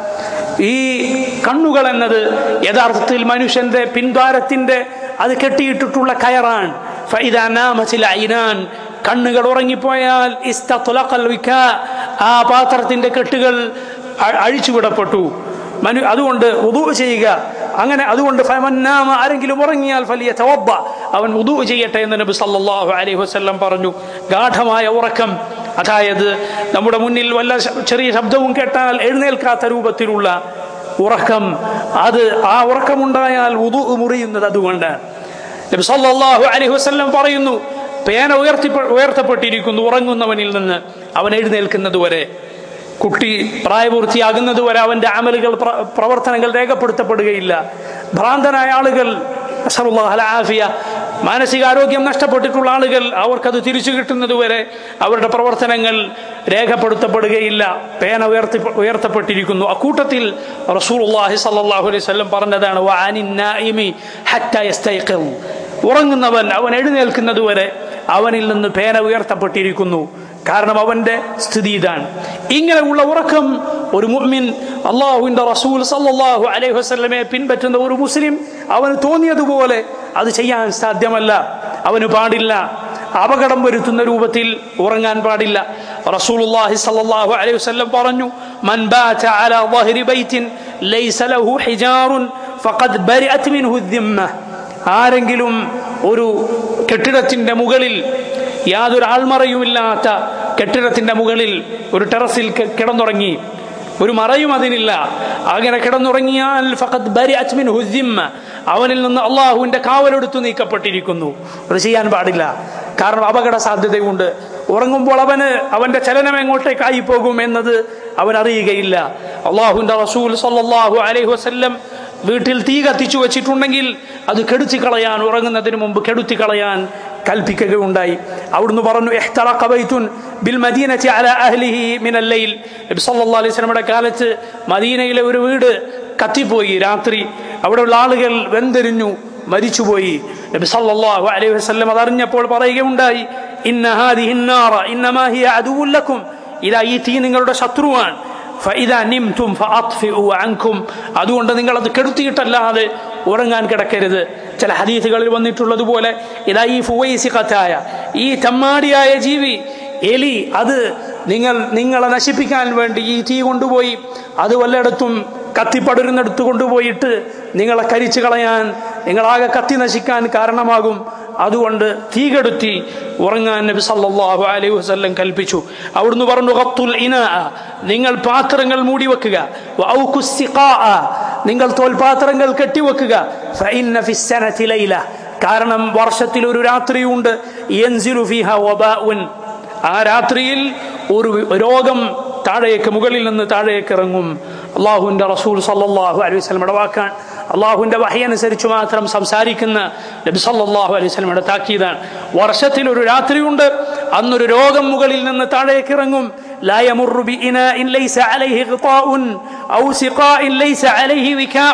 ഈ കണ്ണുകൾ എന്നത് യഥാർത്ഥത്തിൽ മനുഷ്യന്റെ പിൻദ്വാരത്തിന്റെ അത് കെട്ടിയിട്ടിട്ടുള്ള കയറാണ് ഫൈദാ നാമത്തിൽ ഐനാൻ കണ്ണുകൾ ഉറങ്ങിപ്പോയാൽ ഇസ്തത്തുലഖൽ വിക്കാ ആ പാത്രത്തിന്റെ കെട്ടുകൾ അ- അഴിച്ചുവിടപ്പെട്ടു മനു അതുകൊണ്ട് ഉദു ചെയ്യുക അങ്ങനെ അതുകൊണ്ട് ഫമന്നാമ ആരെങ്കിലും ഉറങ്ങിയാൽ ഫലിയ തവബ്ബ അവൻ ഉദു ചെയ്യട്ടെ എന്ന് നബി സല്ലല്ലാഹു അലൈഹി വസല്ലം പറഞ്ഞു ഗാഠമായ ഉറക്കം അതായത് നമ്മുടെ മുന്നിൽ വല്ല ശ- ചെറിയ ശബ്ദവും കേട്ടാൽ എഴുന്നേൽക്കാത്ത രൂപത്തിലുള്ള ഉറക്കം അത് ആ ഉറക്കമുണ്ടായാൽ ഉദു മുറിയുന്നത് അതുകൊണ്ടാണ് നബി സല്ലല്ലാഹു അലൈഹി വസല്ലം പറയുന്നു പേന ഉയർത്തി ഉയർത്തപ്പെട്ടിരിക്കുന്നു ഉറങ്ങുന്നവനിൽ നിന്ന് അവൻ എഴുന്നേൽക്കുന്നത് വരെ കുട്ടി പ്രായപൂർത്തിയാകുന്നത് വരെ അവന്റെ അമലുകൾ പ്ര- പ്രവർത്തനങ്ങൾ രേഖപ്പെടുത്തപ്പെടുകയില്ല ഭ്രാന്തനായ ആളുകൾ അസ്സലുല്ലാഹ് അൽ ആഫിയ മാനസികാരോഗ്യം നഷ്ടപ്പെട്ടിട്ടുള്ള ആളുകൾ അവർക്കത് തിരിച്ചു കിട്ടുന്നത് വരെ അവരുടെ പ്രവർത്തനങ്ങൾ രേഖപ്പെടുത്തപ്പെടുകയില്ല പേന ഉയർത്തി ഉയർത്തപ്പെട്ടിരിക്കുന്നു അക്കൂട്ടത്തിൽ റസൂലുള്ളാഹി സ്വല്ലല്ലാഹു അലൈഹി വസല്ലം പറഞ്ഞതാണ് വഅനിൻ നായിമി ഹത്താ യസ്തൈഖിൽ ഉറങ്ങുന്നവൻ അവൻ എഴുന്നേൽക്കുന്നത് വരെ അവനിൽ നിന്ന് പേന ഉയർത്തപ്പെട്ടിരിക്കുന്നു കാരണം അവന്റെ സ്ഥിതി ഇതാണ് ഇങ്ങനെയുള്ള ഉറക്കം ഒരു മുഅ്മിൻ അള്ളാഹുവിന്റെ റസൂൽ സല്ലല്ലാഹു അലൈഹി വസല്ലമയെ പിൻപറ്റുന്ന ഒരു മുസ്ലിം അവന് തോന്നിയതുപോലെ അത് ചെയ്യാൻ സാധ്യമല്ല അവന് പാടില്ല അപകടം വരുത്തുന്ന രൂപത്തിൽ ഉറങ്ങാൻ പാടില്ല റസൂലുള്ളാഹി സല്ലല്ലാഹു അലൈഹി വസല്ലം പറഞ്ഞു മൻ ബാത അലാ ظهر ബൈത്തിൻ ലൈസ ലഹു ഹിജാറുൻ ഫഖദ് ബരിഅത് മിൻഹു الذمة ആരെങ്കിലും ഒരു കെട്ടിടത്തിന്റെ മുകളിൽ യാതൊരു ആൾമറയുമില്ലാത്ത കെട്ടിടത്തിന്റെ മുകളിൽ ഒരു ടെറസിൽ കി- കിടന്നുറങ്ങി ഒരു മറയും അതിനില്ല അങ്ങനെ കിടന്നുറങ്ങിയാൽ ഫഖദ് ബരിഅത് മിൻഹു الذمة അവനിൽ നിന്ന് അള്ളാഹുവിന്റെ കാവലെടുത്തു നീക്കപ്പെട്ടിരിക്കുന്നു അത് ചെയ്യാൻ പാടില്ല കാരണം അപകട സാധ്യതയുണ്ട് ഉറങ്ങുമ്പോൾ അവന് അവന്റെ ചലനം എങ്ങോട്ടേക്കായി പോകും എന്നത് അവൻ അറിയുകയില്ല അള്ളാഹുവിന്റെ റസൂൽ സല്ലല്ലാഹു അലൈഹി വസല്ലം വീട്ടിൽ തീ കത്തിച്ചു വെച്ചിട്ടുണ്ടെങ്കിൽ അത് കെടുത്തി കളയാൻ ഉറങ്ങുന്നതിന് മുമ്പ് കെടുത്തി കളയാൻ കൽപ്പിക്കുകയുണ്ടായി അവിടുന്ന് പറഞ്ഞു "ഇഹ്തറഖ ബൈത്തുൻ ബിൽ മദീനത്തി അലാ അഹ്ലിഹി മിനൽ ലൈൽ നബി സല്ലല്ലാഹു അലൈഹി വസല്ലമയുടെ കാലത്ത് മദീനയിലെ ഒരു വീട് കത്തിപ്പോയി രാത്രി അവിടെയുള്ള ആളുകൾ വെന്തെരിഞ്ഞു മരിച്ചുപോയി നബി സല്ലല്ലാഹു അലൈഹി വസല്ലം അതറിഞ്ഞപ്പോൾ പറയുകയുണ്ടായി ഇന്ന ഹാദിഹി النار ഇന്നമാ ഹിയ അദുവ്വുൻ ലക്കും ഇതാ ഈ തീ നിങ്ങളുടെ ശത്രുവാണ് ഫഇദാ നിംതും ഫഅത്ഫിഉ അൻകും അതുകൊണ്ട് നിങ്ങൾ അത് കെടുത്തിയിട്ടല്ലാതെ ഉറങ്ങാൻ കിടക്കരുത് ചില ഹദീസുകളിൽ വന്നിട്ടുള്ളതുപോലെ ഇതാ ഈ ഫുവൈസിഖത്തായ ഈ തമ്മാടിയായ ജീവി എലി അത് നിങ്ങൾ നിങ്ങളെ നശിപ്പിക്കാൻ വേണ്ടി ഈ തീ കൊണ്ടുപോയി അത് വല്ലയിടത്തും കത്തിപ്പടരുന്നിടത്ത് കൊണ്ടുപോയിട്ട് നിങ്ങളെ കരിച്ചു കളയാൻ നിങ്ങളാകെ കത്തി നശിക്കാൻ കാരണമാകും അതുകൊണ്ട് തീ കെടുത്തി ഉറങ്ങാൻ നബി സല്ലല്ലാഹു അലൈഹി വസല്ലം കൽപ്പിച്ചു അവിടുന്ന് പറഞ്ഞു ഖത്തുൽ ഇനാ നിങ്ങൾ പാത്രങ്ങൾ മൂടി വെക്കുക വഔഖു സിഖാഅ നിങ്ങൾ തോൽപാത്രങ്ങൾ കെട്ടിവെക്കുക ഫഇന്ന ഫിസ്സനതി ലൈല കാരണം വർഷത്തിൽ ഒരു രാത്രിയുണ്ട് യൻസിലു ഫീഹ വബാഉൻ ആ രാത്രിയിൽ ഒരു രോഗം താഴേക്ക് മുകളിൽ നിന്ന് താഴേക്ക് ഇറങ്ങും അള്ളാഹുവിന്റെ റസൂൽ സല്ലല്ലാഹു അലൈഹി വസല്ലമയുടെ വാക്കാണ് അള്ളാഹുവിന്റെ വഹി അനുസരിച്ച് മാത്രം സംസാരിക്കുന്ന നബി സല്ലല്ലാഹു അലൈഹി വസല്ലമയുടെ താക്കീതാണ് വർഷത്തിൽ ഒരു രാത്രിയുണ്ട് അന്നൊരു രോഗം മുകളിൽ നിന്ന് താഴേക്ക് ഇറങ്ങും لا يمر بإناء ليس عليه غطاء أو سقاء ليس عليه وكاء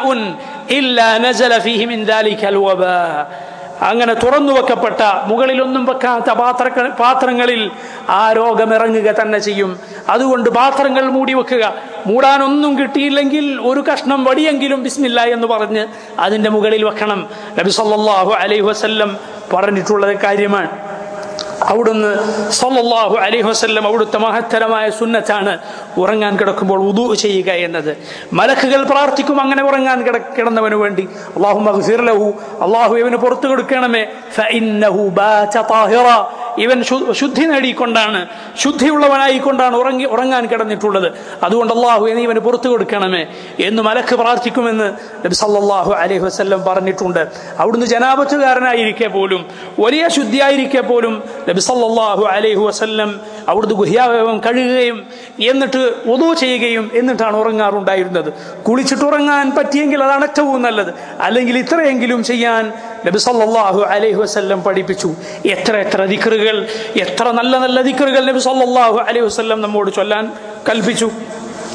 إلا نزل فيه من ذلك الوباء അങ്ങനെ തുറന്നു വെക്കപ്പെട്ട മുകളിലൊന്നും വെക്കാത്ത പാത്ര പാത്രങ്ങളിൽ ആ രോഗം ഇറങ്ങുക തന്നെ ചെയ്യും അതുകൊണ്ട് പാത്രങ്ങൾ മൂടി വെക്കുക മൂടാനൊന്നും കിട്ടിയില്ലെങ്കിൽ ഒരു കഷ്ണം വടിയെങ്കിലും ബിസ്മില്ല എന്ന് പറഞ്ഞ് അതിന്റെ മുകളിൽ വെക്കണം നബി സല്ലല്ലാഹു അലൈഹി വസല്ലം പറഞ്ഞിട്ടുള്ളത് കാര്യമാണ് അവിടുന്ന് സല്ലല്ലാഹു അലൈഹി വസല്ലം അവിടുത്തെ മഹത്തരമായ സുന്നത്താണ് ഉറങ്ങാൻ കിടക്കുമ്പോൾ ഉദു ചെയ്യുക എന്നത് മലക്കുകൾ പ്രാർത്ഥിക്കും അങ്ങനെ ഉറങ്ങാൻ കിട കിടന്നവന് വേണ്ടി അള്ളാഹു മഗ്ഫിർ ലഹു അള്ളാഹു ഇവന് പുറത്തു കൊടുക്കണമേ ഫഇന്നഹു ബാത താഹിറ ഇവൻ ശു- ശുദ്ധി നേടിക്കൊണ്ടാണ് ശുദ്ധിയുള്ളവനായിക്കൊണ്ടാണ് ഉറങ്ങി ഉറങ്ങാൻ കിടന്നിട്ടുള്ളത് അതുകൊണ്ട് അള്ളാഹു നീ ഇവന് പുറത്തു കൊടുക്കണമേ എന്ന് മലക്ക് പ്രാർത്ഥിക്കുമെന്ന് നബി സല്ലല്ലാഹു അലൈഹി വസല്ലം പറഞ്ഞിട്ടുണ്ട് അവിടുന്ന് ജനാപത്തുകാരനായിരിക്കെ പോലും വലിയ ശുദ്ധിയായിരിക്കെ പോലും നബി സല്ലല്ലാഹു അലൈഹി വസല്ലം അവിടുന്ന് ഗുഹ്യാവയവം കഴുകുകയും എന്നിട്ട് ഒതു ചെയ്യുകയും എന്നിട്ടാണ് ഉറങ്ങാറുണ്ടായിരുന്നത് കുളിച്ചിട്ട് ഉറങ്ങാൻ പറ്റിയെങ്കിൽ അതാണ് ഏറ്റവും നല്ലത് അല്ലെങ്കിൽ ഇത്രയെങ്കിലും ചെയ്യാൻ നബി സല്ലല്ലാഹു അലൈഹി വസല്ലം പഠിപ്പിച്ചു എത്ര എത്ര ദിക്റുകൾ എത്ര നല്ല നല്ല ദിക്റുകൾ നബി സല്ലല്ലാഹു അലൈഹി വസല്ലം നമ്മോട് ചൊല്ലാൻ കൽപ്പിച്ചു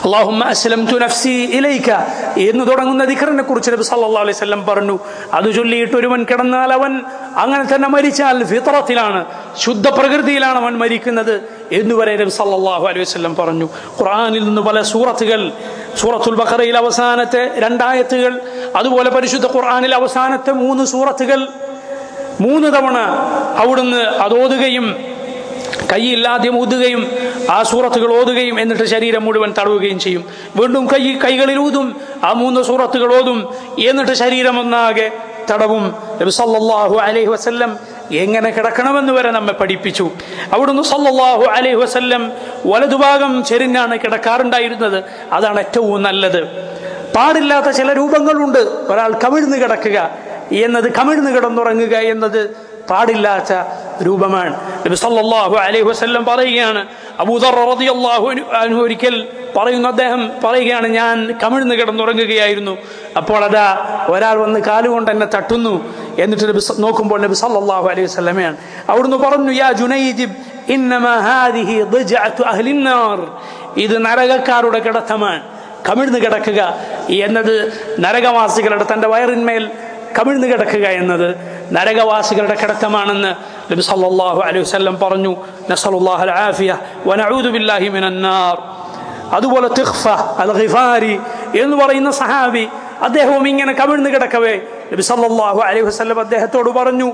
അള്ളാഹുമ്മ അസ്ലംതു നഫ്സി ഇലൈക എന്ന് തുടങ്ങുന്ന ദിഖറിനെ കുറിച്ച് നബി സല്ലല്ലാഹു അലൈഹി വസല്ലം പറഞ്ഞു അത് ചൊല്ലിയിട്ട് ഒരുവൻ കിടന്നാൽ അവൻ അങ്ങനെ തന്നെ മരിച്ചാൽ ഫിത്രത്തിലാണ് ശുദ്ധ പ്രകൃതിയിലാണ് അവൻ മരിക്കുന്നത് എന്നുവരെ നബി സല്ലല്ലാഹു അലൈഹി വസല്ലം പറഞ്ഞു ഖുർആനിൽ നിന്ന് പല സൂറത്തുകൾ സൂറത്തുൽ ബഖറയിൽ അവസാനത്തെ രണ്ടായത്തുകൾ അതുപോലെ പരിശുദ്ധ ഖുർആനിൽ അവസാനത്തെ മൂന്ന് സൂറത്തുകൾ മൂന്ന് തവണ അവിടുന്ന് അതോതുകയും കൈയിൽ ആദ്യം ഊതുകയും ആ സൂറത്തുകൾ ഓതുകയും എന്നിട്ട് ശരീരം മുഴുവൻ തടവുകയും ചെയ്യും വീണ്ടും കൈ കൈകളിൽ ഊതും ആ മൂന്ന് സൂറത്തുകൾ ഓതും എന്നിട്ട് ശരീരം ഒന്നാകെ തടവും നബി സല്ലല്ലാഹു അലൈഹി വസല്ലം എങ്ങനെ കിടക്കണമെന്ന് വരെ നമ്മെ പഠിപ്പിച്ചു അവിടുന്ന് സല്ലല്ലാഹു അലൈഹി വസല്ലം വലതുഭാഗം ചെരിഞ്ഞാണ് കിടക്കാറുണ്ടായിരുന്നത് അതാണ് ഏറ്റവും നല്ലത് പാടില്ലാത്ത ചില രൂപങ്ങളുണ്ട് ഒരാൾ കമിഴ്ന്ന് കിടക്കുക എന്നത് കമിഴ്ന്ന് കിടന്നുറങ്ങുക എന്നത് പാടില്ലാത്ത രൂപമാണ് നബി സല്ലല്ലാഹു അലൈഹി വസല്ലം പറയുകയാണ് അബൂദർ റളിയല്ലാഹു അൻഹു ഒരിക്കൽ പറയുന്നു അദ്ദേഹം പറയുകയാണ് ഞാൻ കമിഴ്ന്ന് കിടന്നുറങ്ങുകയായിരുന്നു അപ്പോൾ അതാ ഒരാൾ വന്ന് കാലുകൊണ്ട് എന്നെ തട്ടുന്നു എന്നിട്ട് നബി സ- നോക്കുമ്പോൾ നബി സല്ലല്ലാഹു അലൈഹി വസല്ലമയാണ് അവിടുന്ന് പറഞ്ഞു യാ ജുനൈദിബ് ഇന്നമാ ഹാദിഹി ദിജ്അതു അഹ്ലിൻ നാർ ഇത് നരകക്കാരുടെ കിടത്തമാണ് കമിഴ്ന്ന് കിടക്കുക എന്നത് നരകവാസികളുടെ തന്റെ വയറിന്മേൽ കമിഴ്ന്ന് കിടക്കുക എന്നത് നരകവാസികളുടെ കിടത്തമാണെന്ന് നബി സല്ലല്ലാഹു അലൈഹി വസല്ലം പറഞ്ഞു നസലുല്ലാഹു അൽ ആഫിയ വനഊദു ബില്ലാഹി മിനൻ നാർ അതുപോലെ തിഖ്ഫ അൽ ഖിഫാരി എന്ന് പറയുന്ന സഹാബി അദ്ദേഹവും ഇങ്ങനെ കമിഴ്ന്ന് കിടക്കവേ നബി സല്ലല്ലാഹു അലൈഹി വസല്ലം അദ്ദേഹത്തോട് പറഞ്ഞു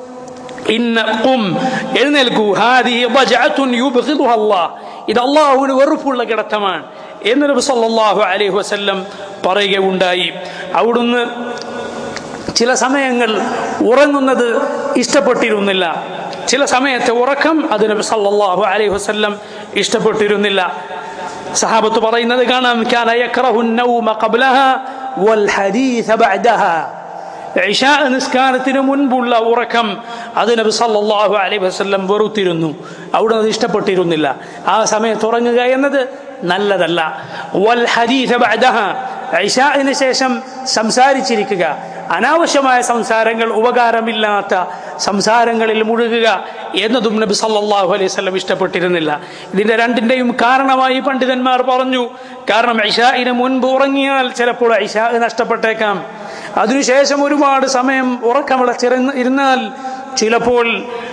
ഇന്ന ഖും എഴുന്നേൽക്കൂ ഹാദിഹി ബജഅത്തുൻ യുബ്ഗിദുഹ അല്ലാഹ് ഇത് അല്ലാഹുവിന് വെറുപ്പുള്ള കിടത്തമാണ് എന്ന് നബി സല്ലല്ലാഹു അലൈഹി വസല്ലം പറയുകയുണ്ടായി അവിടുന്ന് ചില സമയങ്ങൾ ഉറങ്ങുന്നത് ഇഷ്ടപ്പെട്ടിരുന്നില്ല ചില സമയത്തെ ഉറക്കം അത് നബി സല്ലല്ലാഹു അലൈഹി വസല്ലം ഇഷ്ടപ്പെട്ടിരുന്നില്ല സഹാബത്ത് പറയുന്നത് കാണാം കാന യക്റഹു النوم قبلها والحديث بعدها ഇഷാ നിസ്കാരത്തിന് മുൻപുള്ള ഉറക്കം അത് നബി സല്ലല്ലാഹു അലൈഹി വസല്ലം വെറുത്തിരുന്നു അവിടെ അത് ഇഷ്ടപ്പെട്ടിരുന്നില്ല ആ സമയത്ത് ഉറങ്ങുക എന്നത് നല്ലതല്ല വൽ ഹദീഥ ബഅദഹ ഇഷാഇന് ശേഷം സംസാരിച്ചിരിക്കുക അനാവശ്യമായ സംസാരങ്ങൾ ഉപകാരമില്ലാത്ത സംസാരങ്ങളിൽ മുഴുകുക എന്നതും നബി സല്ലല്ലാഹു അലൈഹി വസല്ലം ഇഷ്ടപ്പെട്ടിരുന്നില്ല ഇതിന്റെ രണ്ടിന്റെയും കാരണമായി പണ്ഡിതന്മാർ പറഞ്ഞു കാരണം ഇഷാഇന് മുൻപ് ഉറങ്ങിയാൽ ചിലപ്പോൾ ഇഷാ നഷ്ടപ്പെട്ടേക്കാം അതിനുശേഷം ഒരുപാട് സമയം ഉറക്കമിളച്ചിരുന്ന് ഇരുന്നാൽ ചിലപ്പോൾ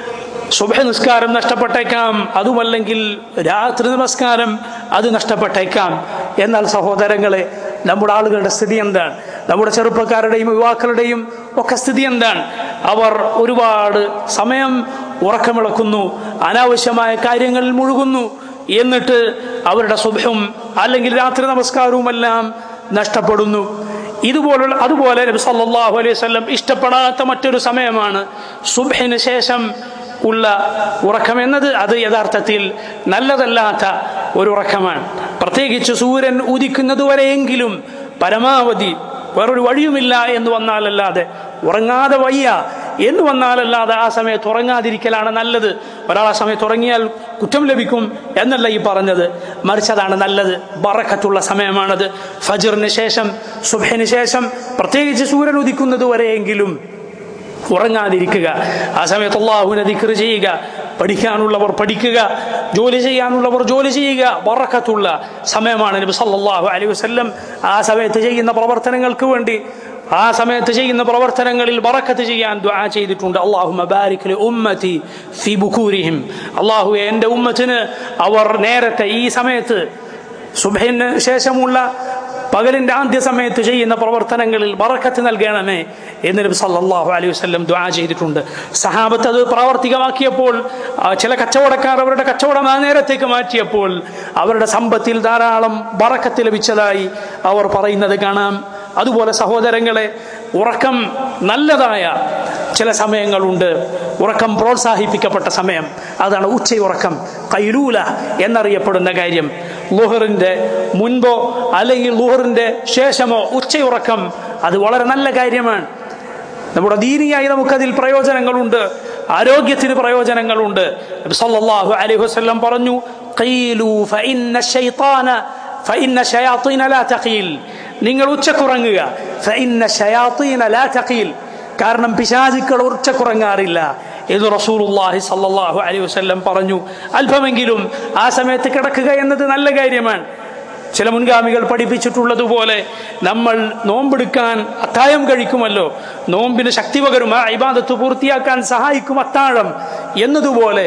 സുബഹ നിസ്കാരം നഷ്ടപ്പെട്ടേക്കാം അതുമല്ലെങ്കിൽ രാത്രി നമസ്കാരം അത് നഷ്ടപ്പെട്ടേക്കാം എന്നാൽ സഹോദരങ്ങളെ നമ്മുടെ ആളുകളുടെ സ്ഥിതി എന്താണ് നമ്മുടെ ചെറുപ്പക്കാരുടെയും യുവാക്കളുടെയും ഒക്കെ സ്ഥിതി എന്താണ് അവർ ഒരുപാട് സമയം ഉറക്കമിളക്കുന്നു അനാവശ്യമായ കാര്യങ്ങളിൽ മുഴുകുന്നു എന്നിട്ട് അവരുടെ സുബഹും അല്ലെങ്കിൽ രാത്രി നമസ്കാരവുമെല്ലാം നഷ്ടപ്പെടുന്നു ഇതുപോലുള്ള അതുപോലെ നബി സല്ലല്ലാഹു അലൈഹി വസല്ലം ഇഷ്ടപ്പെടാത്ത മറ്റൊരു സമയമാണ് സുബ്ഹിന് ശേഷം ഉള്ള ഉറക്കം എന്നത് അത് യഥാർത്ഥത്തിൽ നല്ലതല്ലാത്ത ഒരു ഉറക്കമാണ് പ്രത്യേകിച്ച് സൂര്യൻ ഉദിക്കുന്നതുവരെയെങ്കിലും പരമാവധി വേറൊരു വഴിയുമില്ല എന്ന് വന്നാലല്ലാതെ ഉറങ്ങാതെ വയ്യ എന്ന് വന്നാലല്ലാതെ ആ സമയത്ത് ഉറങ്ങാതിരിക്കലാണ് നല്ലത് ഒരാൾ ആ സമയത്ത് ഉറങ്ങിയാൽ കുറ്റം ലഭിക്കും എന്നല്ല ഈ പറഞ്ഞത് മറിച്ചതാണ് നല്ലത് ബറക്കത്തുള്ള സമയമാണത് ഫജറിന് ശേഷം സുബഹിന് ശേഷം പ്രത്യേകിച്ച് സൂര്യൻ ഉദിക്കുന്നത് വരെയെങ്കിലും ഉറങ്ങാതിരിക്കുക ആ സമയത്ത് അള്ളാഹുവിനെ ദിക്ർ ചെയ്യുക പഠിക്കാനുള്ളവർ പഠിക്കുക ജോലി ചെയ്യാനുള്ളവർ ജോലി ചെയ്യുക വറക്കത്തുള്ള സമയമാണ് നബി സല്ലല്ലാഹു അലൈഹി വസല്ലം ആ സമയത്ത് ചെയ്യുന്ന പ്രവർത്തനങ്ങൾക്ക് വേണ്ടി ആ സമയത്ത് ചെയ്യുന്ന പ്രവർത്തനങ്ങളിൽ ബറക്കത്ത് ചെയ്യാൻ ദുആ ചെയ്തിട്ടുണ്ട് അള്ളാഹുമ്മ ബാരിക് ലി ഉമ്മതി ഫി ബുകൂരിഹിം അള്ളാഹു എൻ്റെ ഉമ്മത്തിന് അവർ നേരത്തെ ഈ സമയത്ത് സുബഹിന് ശേഷമുള്ള പകലിന്റെ ആദ്യ സമയത്ത് ചെയ്യുന്ന പ്രവർത്തനങ്ങളിൽ ബറക്കത്ത് നൽകണമേ എന്ന് നബി സല്ലല്ലാഹു അലൈഹി വസല്ലം ദുആ ചെയ്തിട്ടുണ്ട് സഹാബത്ത് അത് പ്രാവർത്തികമാക്കിയപ്പോൾ ആ, ചില കച്ചവടക്കാർ അവരുടെ കച്ചവടം ആ നേരത്തേക്ക് മാറ്റിയപ്പോൾ അവരുടെ സമ്പത്തിൽ ധാരാളം ബറക്കത്ത് ലഭിച്ചതായി അവർ പറയുന്നത് കാണാം അതുപോലെ സഹോദരങ്ങളെ ഉറക്കം നല്ലതായ ചില സമയങ്ങളുണ്ട് ഉറക്കം പ്രോത്സാഹിപ്പിക്കപ്പെട്ട സമയം അതാണ് ഉച്ചയുറക്കം കൈലൂല എന്നറിയപ്പെടുന്ന കാര്യം ലുഹറിന്റെ മുൻപോ അല്ലെങ്കിൽ ലുഹറിന്റെ ശേഷമോ ഉച്ചയുറക്കം അത് വളരെ നല്ല കാര്യമാണ് നമ്മുടെ ദീനിയായി നമുക്കതിൽ പ്രയോജനങ്ങളുണ്ട് ആരോഗ്യത്തിന് പ്രയോജനങ്ങളുണ്ട് നബി സല്ലല്ലാഹു അലൈഹി വസല്ലം പറഞ്ഞു ഖീലു ഫഇന്ന ശൈത്താന ഫഇന്ന ശയാത്തീന ലാ തഖീൽ നിങ്ങൾ ഉച്ചക്കുറങ്ങുക ഫഇന്ന ശയാത്തീന ലാ തഖീൽ കാരണം പിശാചുക്കൾ ഉച്ചക്കുറങ്ങാറില്ല എന്ന് റസൂലുള്ളാഹി സല്ലല്ലാഹു അലൈഹി വസല്ലം പറഞ്ഞു അല്പമെങ്കിലും ആ സമയത്ത് കിടക്കുക എന്നത് നല്ല കാര്യമാണ് ചില മുൻഗാമികൾ പഠിപ്പിച്ചിട്ടുള്ളതുപോലെ നമ്മൾ നോമ്പെടുക്കാൻ അത്താഴം കഴിക്കുമല്ലോ നോമ്പിന് ശക്തി പകരും ആ ഇബാദത്ത് പൂർത്തിയാക്കാൻ സഹായിക്കും അത്താഴം എന്നതുപോലെ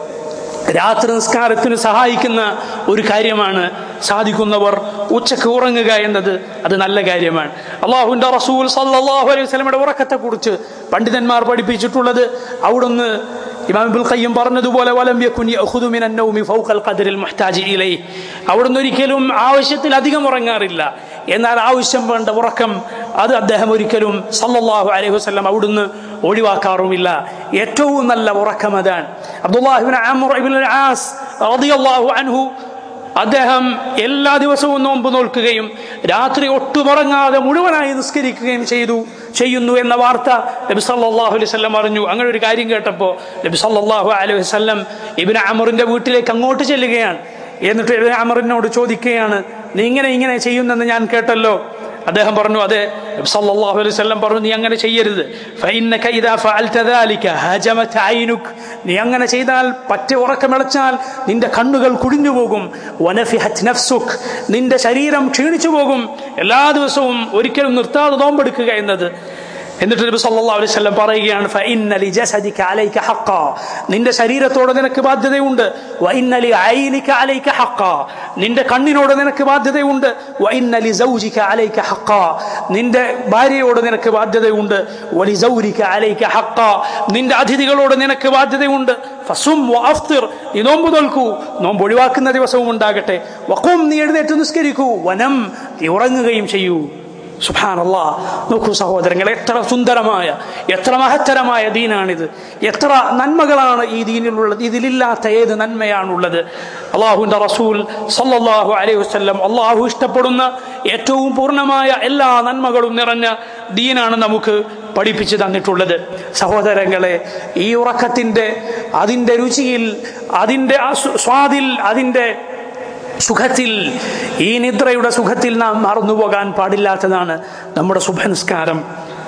രാത്രി നിസ്കാരത്തിന് സഹായിക്കുന്ന ഒരു കാര്യമാണ് സാധിക്കുന്നവർ ഉച്ചക്ക് ഉറങ്ങുക എന്നത് അത് നല്ല കാര്യമാണ് അള്ളാഹുവിന്റെ റസൂൽ സല്ലല്ലാഹു അലൈഹി വസല്ലമയുടെ ഉറക്കത്തെ കുറിച്ച് പണ്ഡിതന്മാർ പഠിപ്പിച്ചിട്ടുള്ളത് അവിടുന്ന് ഇമാമുൽ ഖയ്യം പറഞ്ഞതുപോലെ വലം യകുൻ യഖുദു മിനൻ നൗമി ഫൗഖൽ ഖദ്രിൽ മുഹ്താജി ഇലൈഹി അവിടുന്ന് ഒരിക്കലും ആവശ്യത്തിൽ അധികം ഉറങ്ങാറില്ല എന്നാൽ ആവശ്യം വേണ്ട ഉറക്കം അത് അദ്ദേഹം ഒരിക്കലും സല്ലല്ലാഹു അലൈഹി വസല്ലം അവിടുന്ന് ഒഴിവാക്കാറുമില്ല ഏറ്റവും നല്ല ഉറക്കം അതാണ് അബ്ദുല്ലാഹിബിൻ അമർ ഇബ്നുൽ ആസ് റളിയല്ലാഹു അൻഹു അദ്ദേഹം എല്ലാ ദിവസവും നോമ്പ് നോൽക്കുകയും രാത്രി ഒട്ടുമുറങ്ങാതെ മുഴുവനായി നിസ്കരിക്കുകയും ചെയ്തു ചെയ്യുന്നു എന്ന വാർത്ത നബി സല്ലല്ലാഹു അലൈഹി വസല്ലം അറിഞ്ഞു അങ്ങനെ ഒരു കാര്യം കേട്ടപ്പോൾ നബി സല്ലല്ലാഹു അലൈഹി വസല്ലം ഇബ്നു അമറിന്റെ വീട്ടിലേക്ക് അങ്ങോട്ട് ചെല്ലുകയാണ് എന്നിട്ട് ഇബ്നു അമറിനോട് ചോദിക്കുകയാണ് നീ ഇങ്ങനെ ഇങ്ങനെ ചെയ്യുന്നെന്ന് ഞാൻ കേട്ടല്ലോ അദ്ദേഹം പറഞ്ഞു അതെ നബി സല്ലല്ലാഹു അലൈഹി വസല്ലം പറഞ്ഞു നീ അങ്ങനെ ചെയ്യരുത് ഫഇന്നക ഇദാ ഫഅൽത ദാലിക ഹജമത് ഐനുക് നീ അങ്ങനെ ചെയ്താൽ പറ്റ ഉറക്കമിളച്ചാൽ നിന്റെ കണ്ണുകൾ കുടിഞ്ഞു പോകും വനഫിഹത് നഫ്സുക് നിന്റെ ശരീരം ക്ഷീണിച്ചു പോകും എല്ലാ ദിവസവും ഒരിക്കലും നിർത്താതെ നോമ്പെടുക്കുക എന്നത് എന്നിട്ട് നബി സല്ലല്ലാഹു അലൈഹി വസല്ലം പറയുകയാണ് ഫഇന്ന ലിജസദിക അലൈക ഹഖ നിന്റെ ശരീരത്തോട് നിനക്ക് ബാധ്യതയുണ്ട് വഇന്ന ലിഐനിക അലൈക ഹഖ നിന്റെ കണ്ണിനോട് നിനക്ക് ബാധ്യതയുണ്ട് വഇന്ന ലിസൗജിക അലൈക ഹഖ നിന്റെ ഭാര്യയോട് നിനക്ക് ബാധ്യതയുണ്ട് വലിസൗരിക അലൈക ഹഖ നിന്റെ അതിഥികളോട് നിനക്ക് ബാധ്യതയുണ്ട് ഫസും വഅഫ്തിർ നീ നോമ്പ് നോൽക്കൂ നോമ്പ് ഒഴിവാക്കുന്ന ദിവസവും ഉണ്ടാകട്ടെ വഖും നീ എഴുന്നേറ്റ് നിസ്കരിക്കൂ വനം നീ ഉറങ്ങുകയും ചെയ്യൂ സുഹാനല്ലാ നോക്കൂ സഹോദരങ്ങൾ എത്ര സുന്ദരമായ എത്ര മഹത്തരമായ ദീനാണിത് എത്ര നന്മകളാണ് ഈ ദീനിലുള്ളത് ഇതിലില്ലാത്ത ഏത് നന്മയാണുള്ളത് അള്ളാഹുവിൻ്റെ റസൂൽ സല്ലല്ലാഹു അലൈഹി വസല്ലം അള്ളാഹു ഇഷ്ടപ്പെടുന്ന ഏറ്റവും പൂർണ്ണമായ എല്ലാ നന്മകളും നിറഞ്ഞ ദീനാണ് നമുക്ക് പഠിപ്പിച്ചു തന്നിട്ടുള്ളത് സഹോദരങ്ങളെ ഈ ഉറക്കത്തിൻ്റെ അതിൻ്റെ രുചിയിൽ അതിൻ്റെ ആ സ്വാദിൽ അതിൻ്റെ സുഖത്തിൽ ഈ നിദ്രയുടെ സുഖത്തിൽ നാം മറന്നുപോകാൻ പാടില്ലാത്തതാണ് നമ്മുടെ ശുഭനിസ്കാരം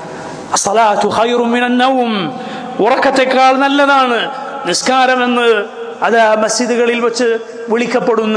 ഉറക്കത്തെക്കാൾ നല്ലതാണ് നിസ്കാരമെന്ന് അത് മസ്ജിദുകളിൽ വെച്ച് വിളിക്കപ്പെടുന്ന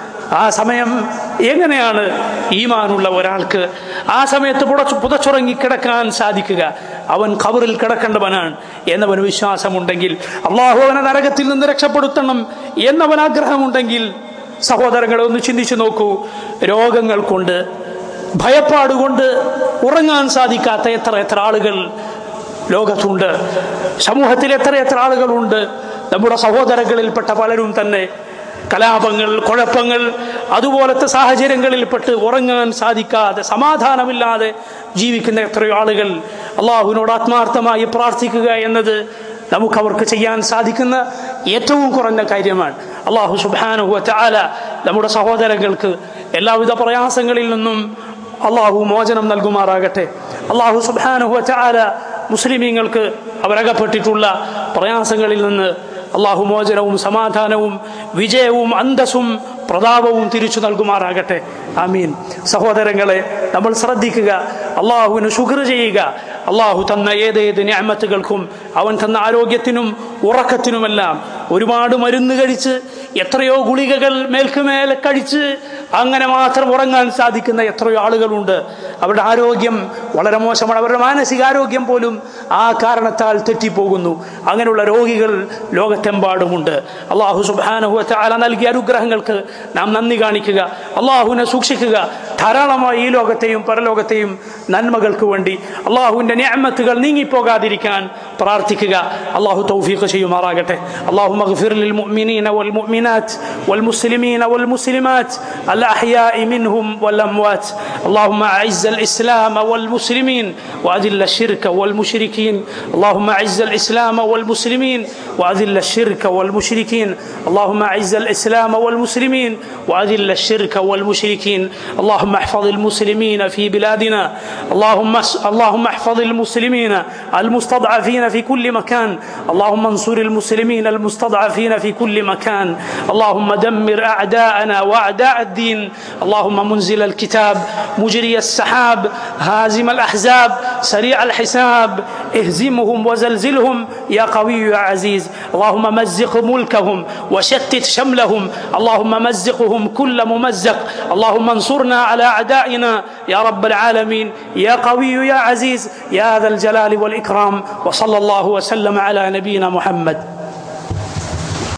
ആ സമയം എങ്ങനെയാണ് ഈമാനുള്ള ഒരാൾക്ക് ആ സമയത്ത് പുടച്ചു പുതച്ചുറങ്ങി കിടക്കാൻ സാധിക്കുക അവൻ ഖബറിൽ കിടക്കേണ്ടവനാണ് എന്നവന് വിശ്വാസമുണ്ടെങ്കിൽ അള്ളാഹു അവനെ നരകത്തിൽ നിന്ന് രക്ഷപ്പെടുത്തണം എന്നവൻ ആഗ്രഹമുണ്ടെങ്കിൽ സഹോദരങ്ങളെ ഒന്ന് ചിന്തിച്ചു നോക്കൂ രോഗങ്ങൾ കൊണ്ട് ഭയപ്പാടുകൊണ്ട് ഉറങ്ങാൻ സാധിക്കാത്ത എത്ര എത്ര ആളുകൾ ലോകത്തുണ്ട് സമൂഹത്തിൽ എത്ര എത്ര ആളുകളുണ്ട് നമ്മുടെ സഹോദരങ്ങളിൽപ്പെട്ട പലരും തന്നെ കലാപങ്ങൾ കുഴപ്പങ്ങൾ അതുപോലത്തെ സാഹചര്യങ്ങളിൽപ്പെട്ട് ഉറങ്ങാൻ സാധിക്കാതെ സമാധാനമില്ലാതെ ജീവിക്കുന്ന എത്രയോ ആളുകൾ അള്ളാഹുവിനോട് ആത്മാർത്ഥമായി പ്രാർത്ഥിക്കുക എന്നത് നമുക്ക് അവർക്ക് ചെയ്യാൻ സാധിക്കുന്ന ഏറ്റവും കുറഞ്ഞ കാര്യമാണ് അള്ളാഹു സുബാനുഹു ചാല നമ്മുടെ സഹോദരങ്ങൾക്ക് എല്ലാവിധ പ്രയാസങ്ങളിൽ നിന്നും അള്ളാഹു മോചനം നൽകുമാറാകട്ടെ അള്ളാഹു സുബാനുഹു ചാല മുസ്ലിമീങ്ങൾക്ക് അവരകപ്പെട്ടിട്ടുള്ള പ്രയാസങ്ങളിൽ നിന്ന് അള്ളാഹു മോചനവും സമാധാനവും വിജയവും അന്തസ്സും പ്രതാപവും തിരിച്ചു നൽകുമാറാകട്ടെ ആമീൻ സഹോദരങ്ങളെ നമ്മൾ ശ്രദ്ധിക്കുക അള്ളാഹുവിന് ശുക്ർ ചെയ്യുക അള്ളാഹു തന്ന ഏതേത് ഞാമത്തുകൾക്കും അവൻ തന്ന ആരോഗ്യത്തിനും ഉറക്കത്തിനുമെല്ലാം ഒരുപാട് മരുന്ന് കഴിച്ച് എത്രയോ ഗുളികകൾ മേൽക്കുമേലെ കഴിച്ച് അങ്ങനെ മാത്രം ഉറങ്ങാൻ സാധിക്കുന്ന എത്രയോ ആളുകളുണ്ട് അവരുടെ ആരോഗ്യം വളരെ മോശമാണ് അവരുടെ മാനസികാരോഗ്യം പോലും ആ കാരണത്താൽ തെറ്റിപ്പോകുന്നു അങ്ങനെയുള്ള രോഗികൾ ലോകത്തെമ്പാടുമുണ്ട് അള്ളാഹു സുബാനഹു ആല നൽകിയ അനുഗ്രഹങ്ങൾക്ക് നാം നന്ദി കാണിക്കുക അള്ളാഹുവിനെ സൂക്ഷിക്കുക ധാരാളമായി ഈ ലോകത്തെയും പരലോകത്തെയും നന്മകൾക്ക് വേണ്ടി അള്ളാഹുവിന്റെ ഞാമത്തുകൾ നീങ്ങിപ്പോകാതിരിക്കാൻ പ്രാർത്ഥിക്കുക അള്ളാഹു തൗഫീഖ് ചെയ്യുമാറാകട്ടെ അള്ളാഹു മഗ്ഫിർ للمؤمنين والمؤمنات والمسلمين والمسلمات الأحياء منهم والأموات اللهم أعز الإسلام والمسلمين وأذل الشرك والمشركين اللهم أعز الإسلام والمسلمين وأذل الشرك والمشركين اللهم أعز الإسلام والمسلمين وأذل الشرك والمشركين اللهم احفظ المسلمين في بلادنا اللهم اللهم احفظ المسلمين المستضعفين في كل مكان اللهم انصر المسلمين المستضعفين في كل مكان اللهم دمر أعداءنا وأعداء الدين اللهم منزل الكتاب مجري السحاب هازم الأحزاب سريع الحساب اهزمهم وزلزلهم يا قوي يا عزيز اللهم مزق ملكهم وشتت شملهم اللهم مزقهم كل ممزق اللهم انصرنا على اعدائنا يا رب العالمين يا قوي يا عزيز يا ذا الجلال والاكرام وصلى الله وسلم على نبينا محمد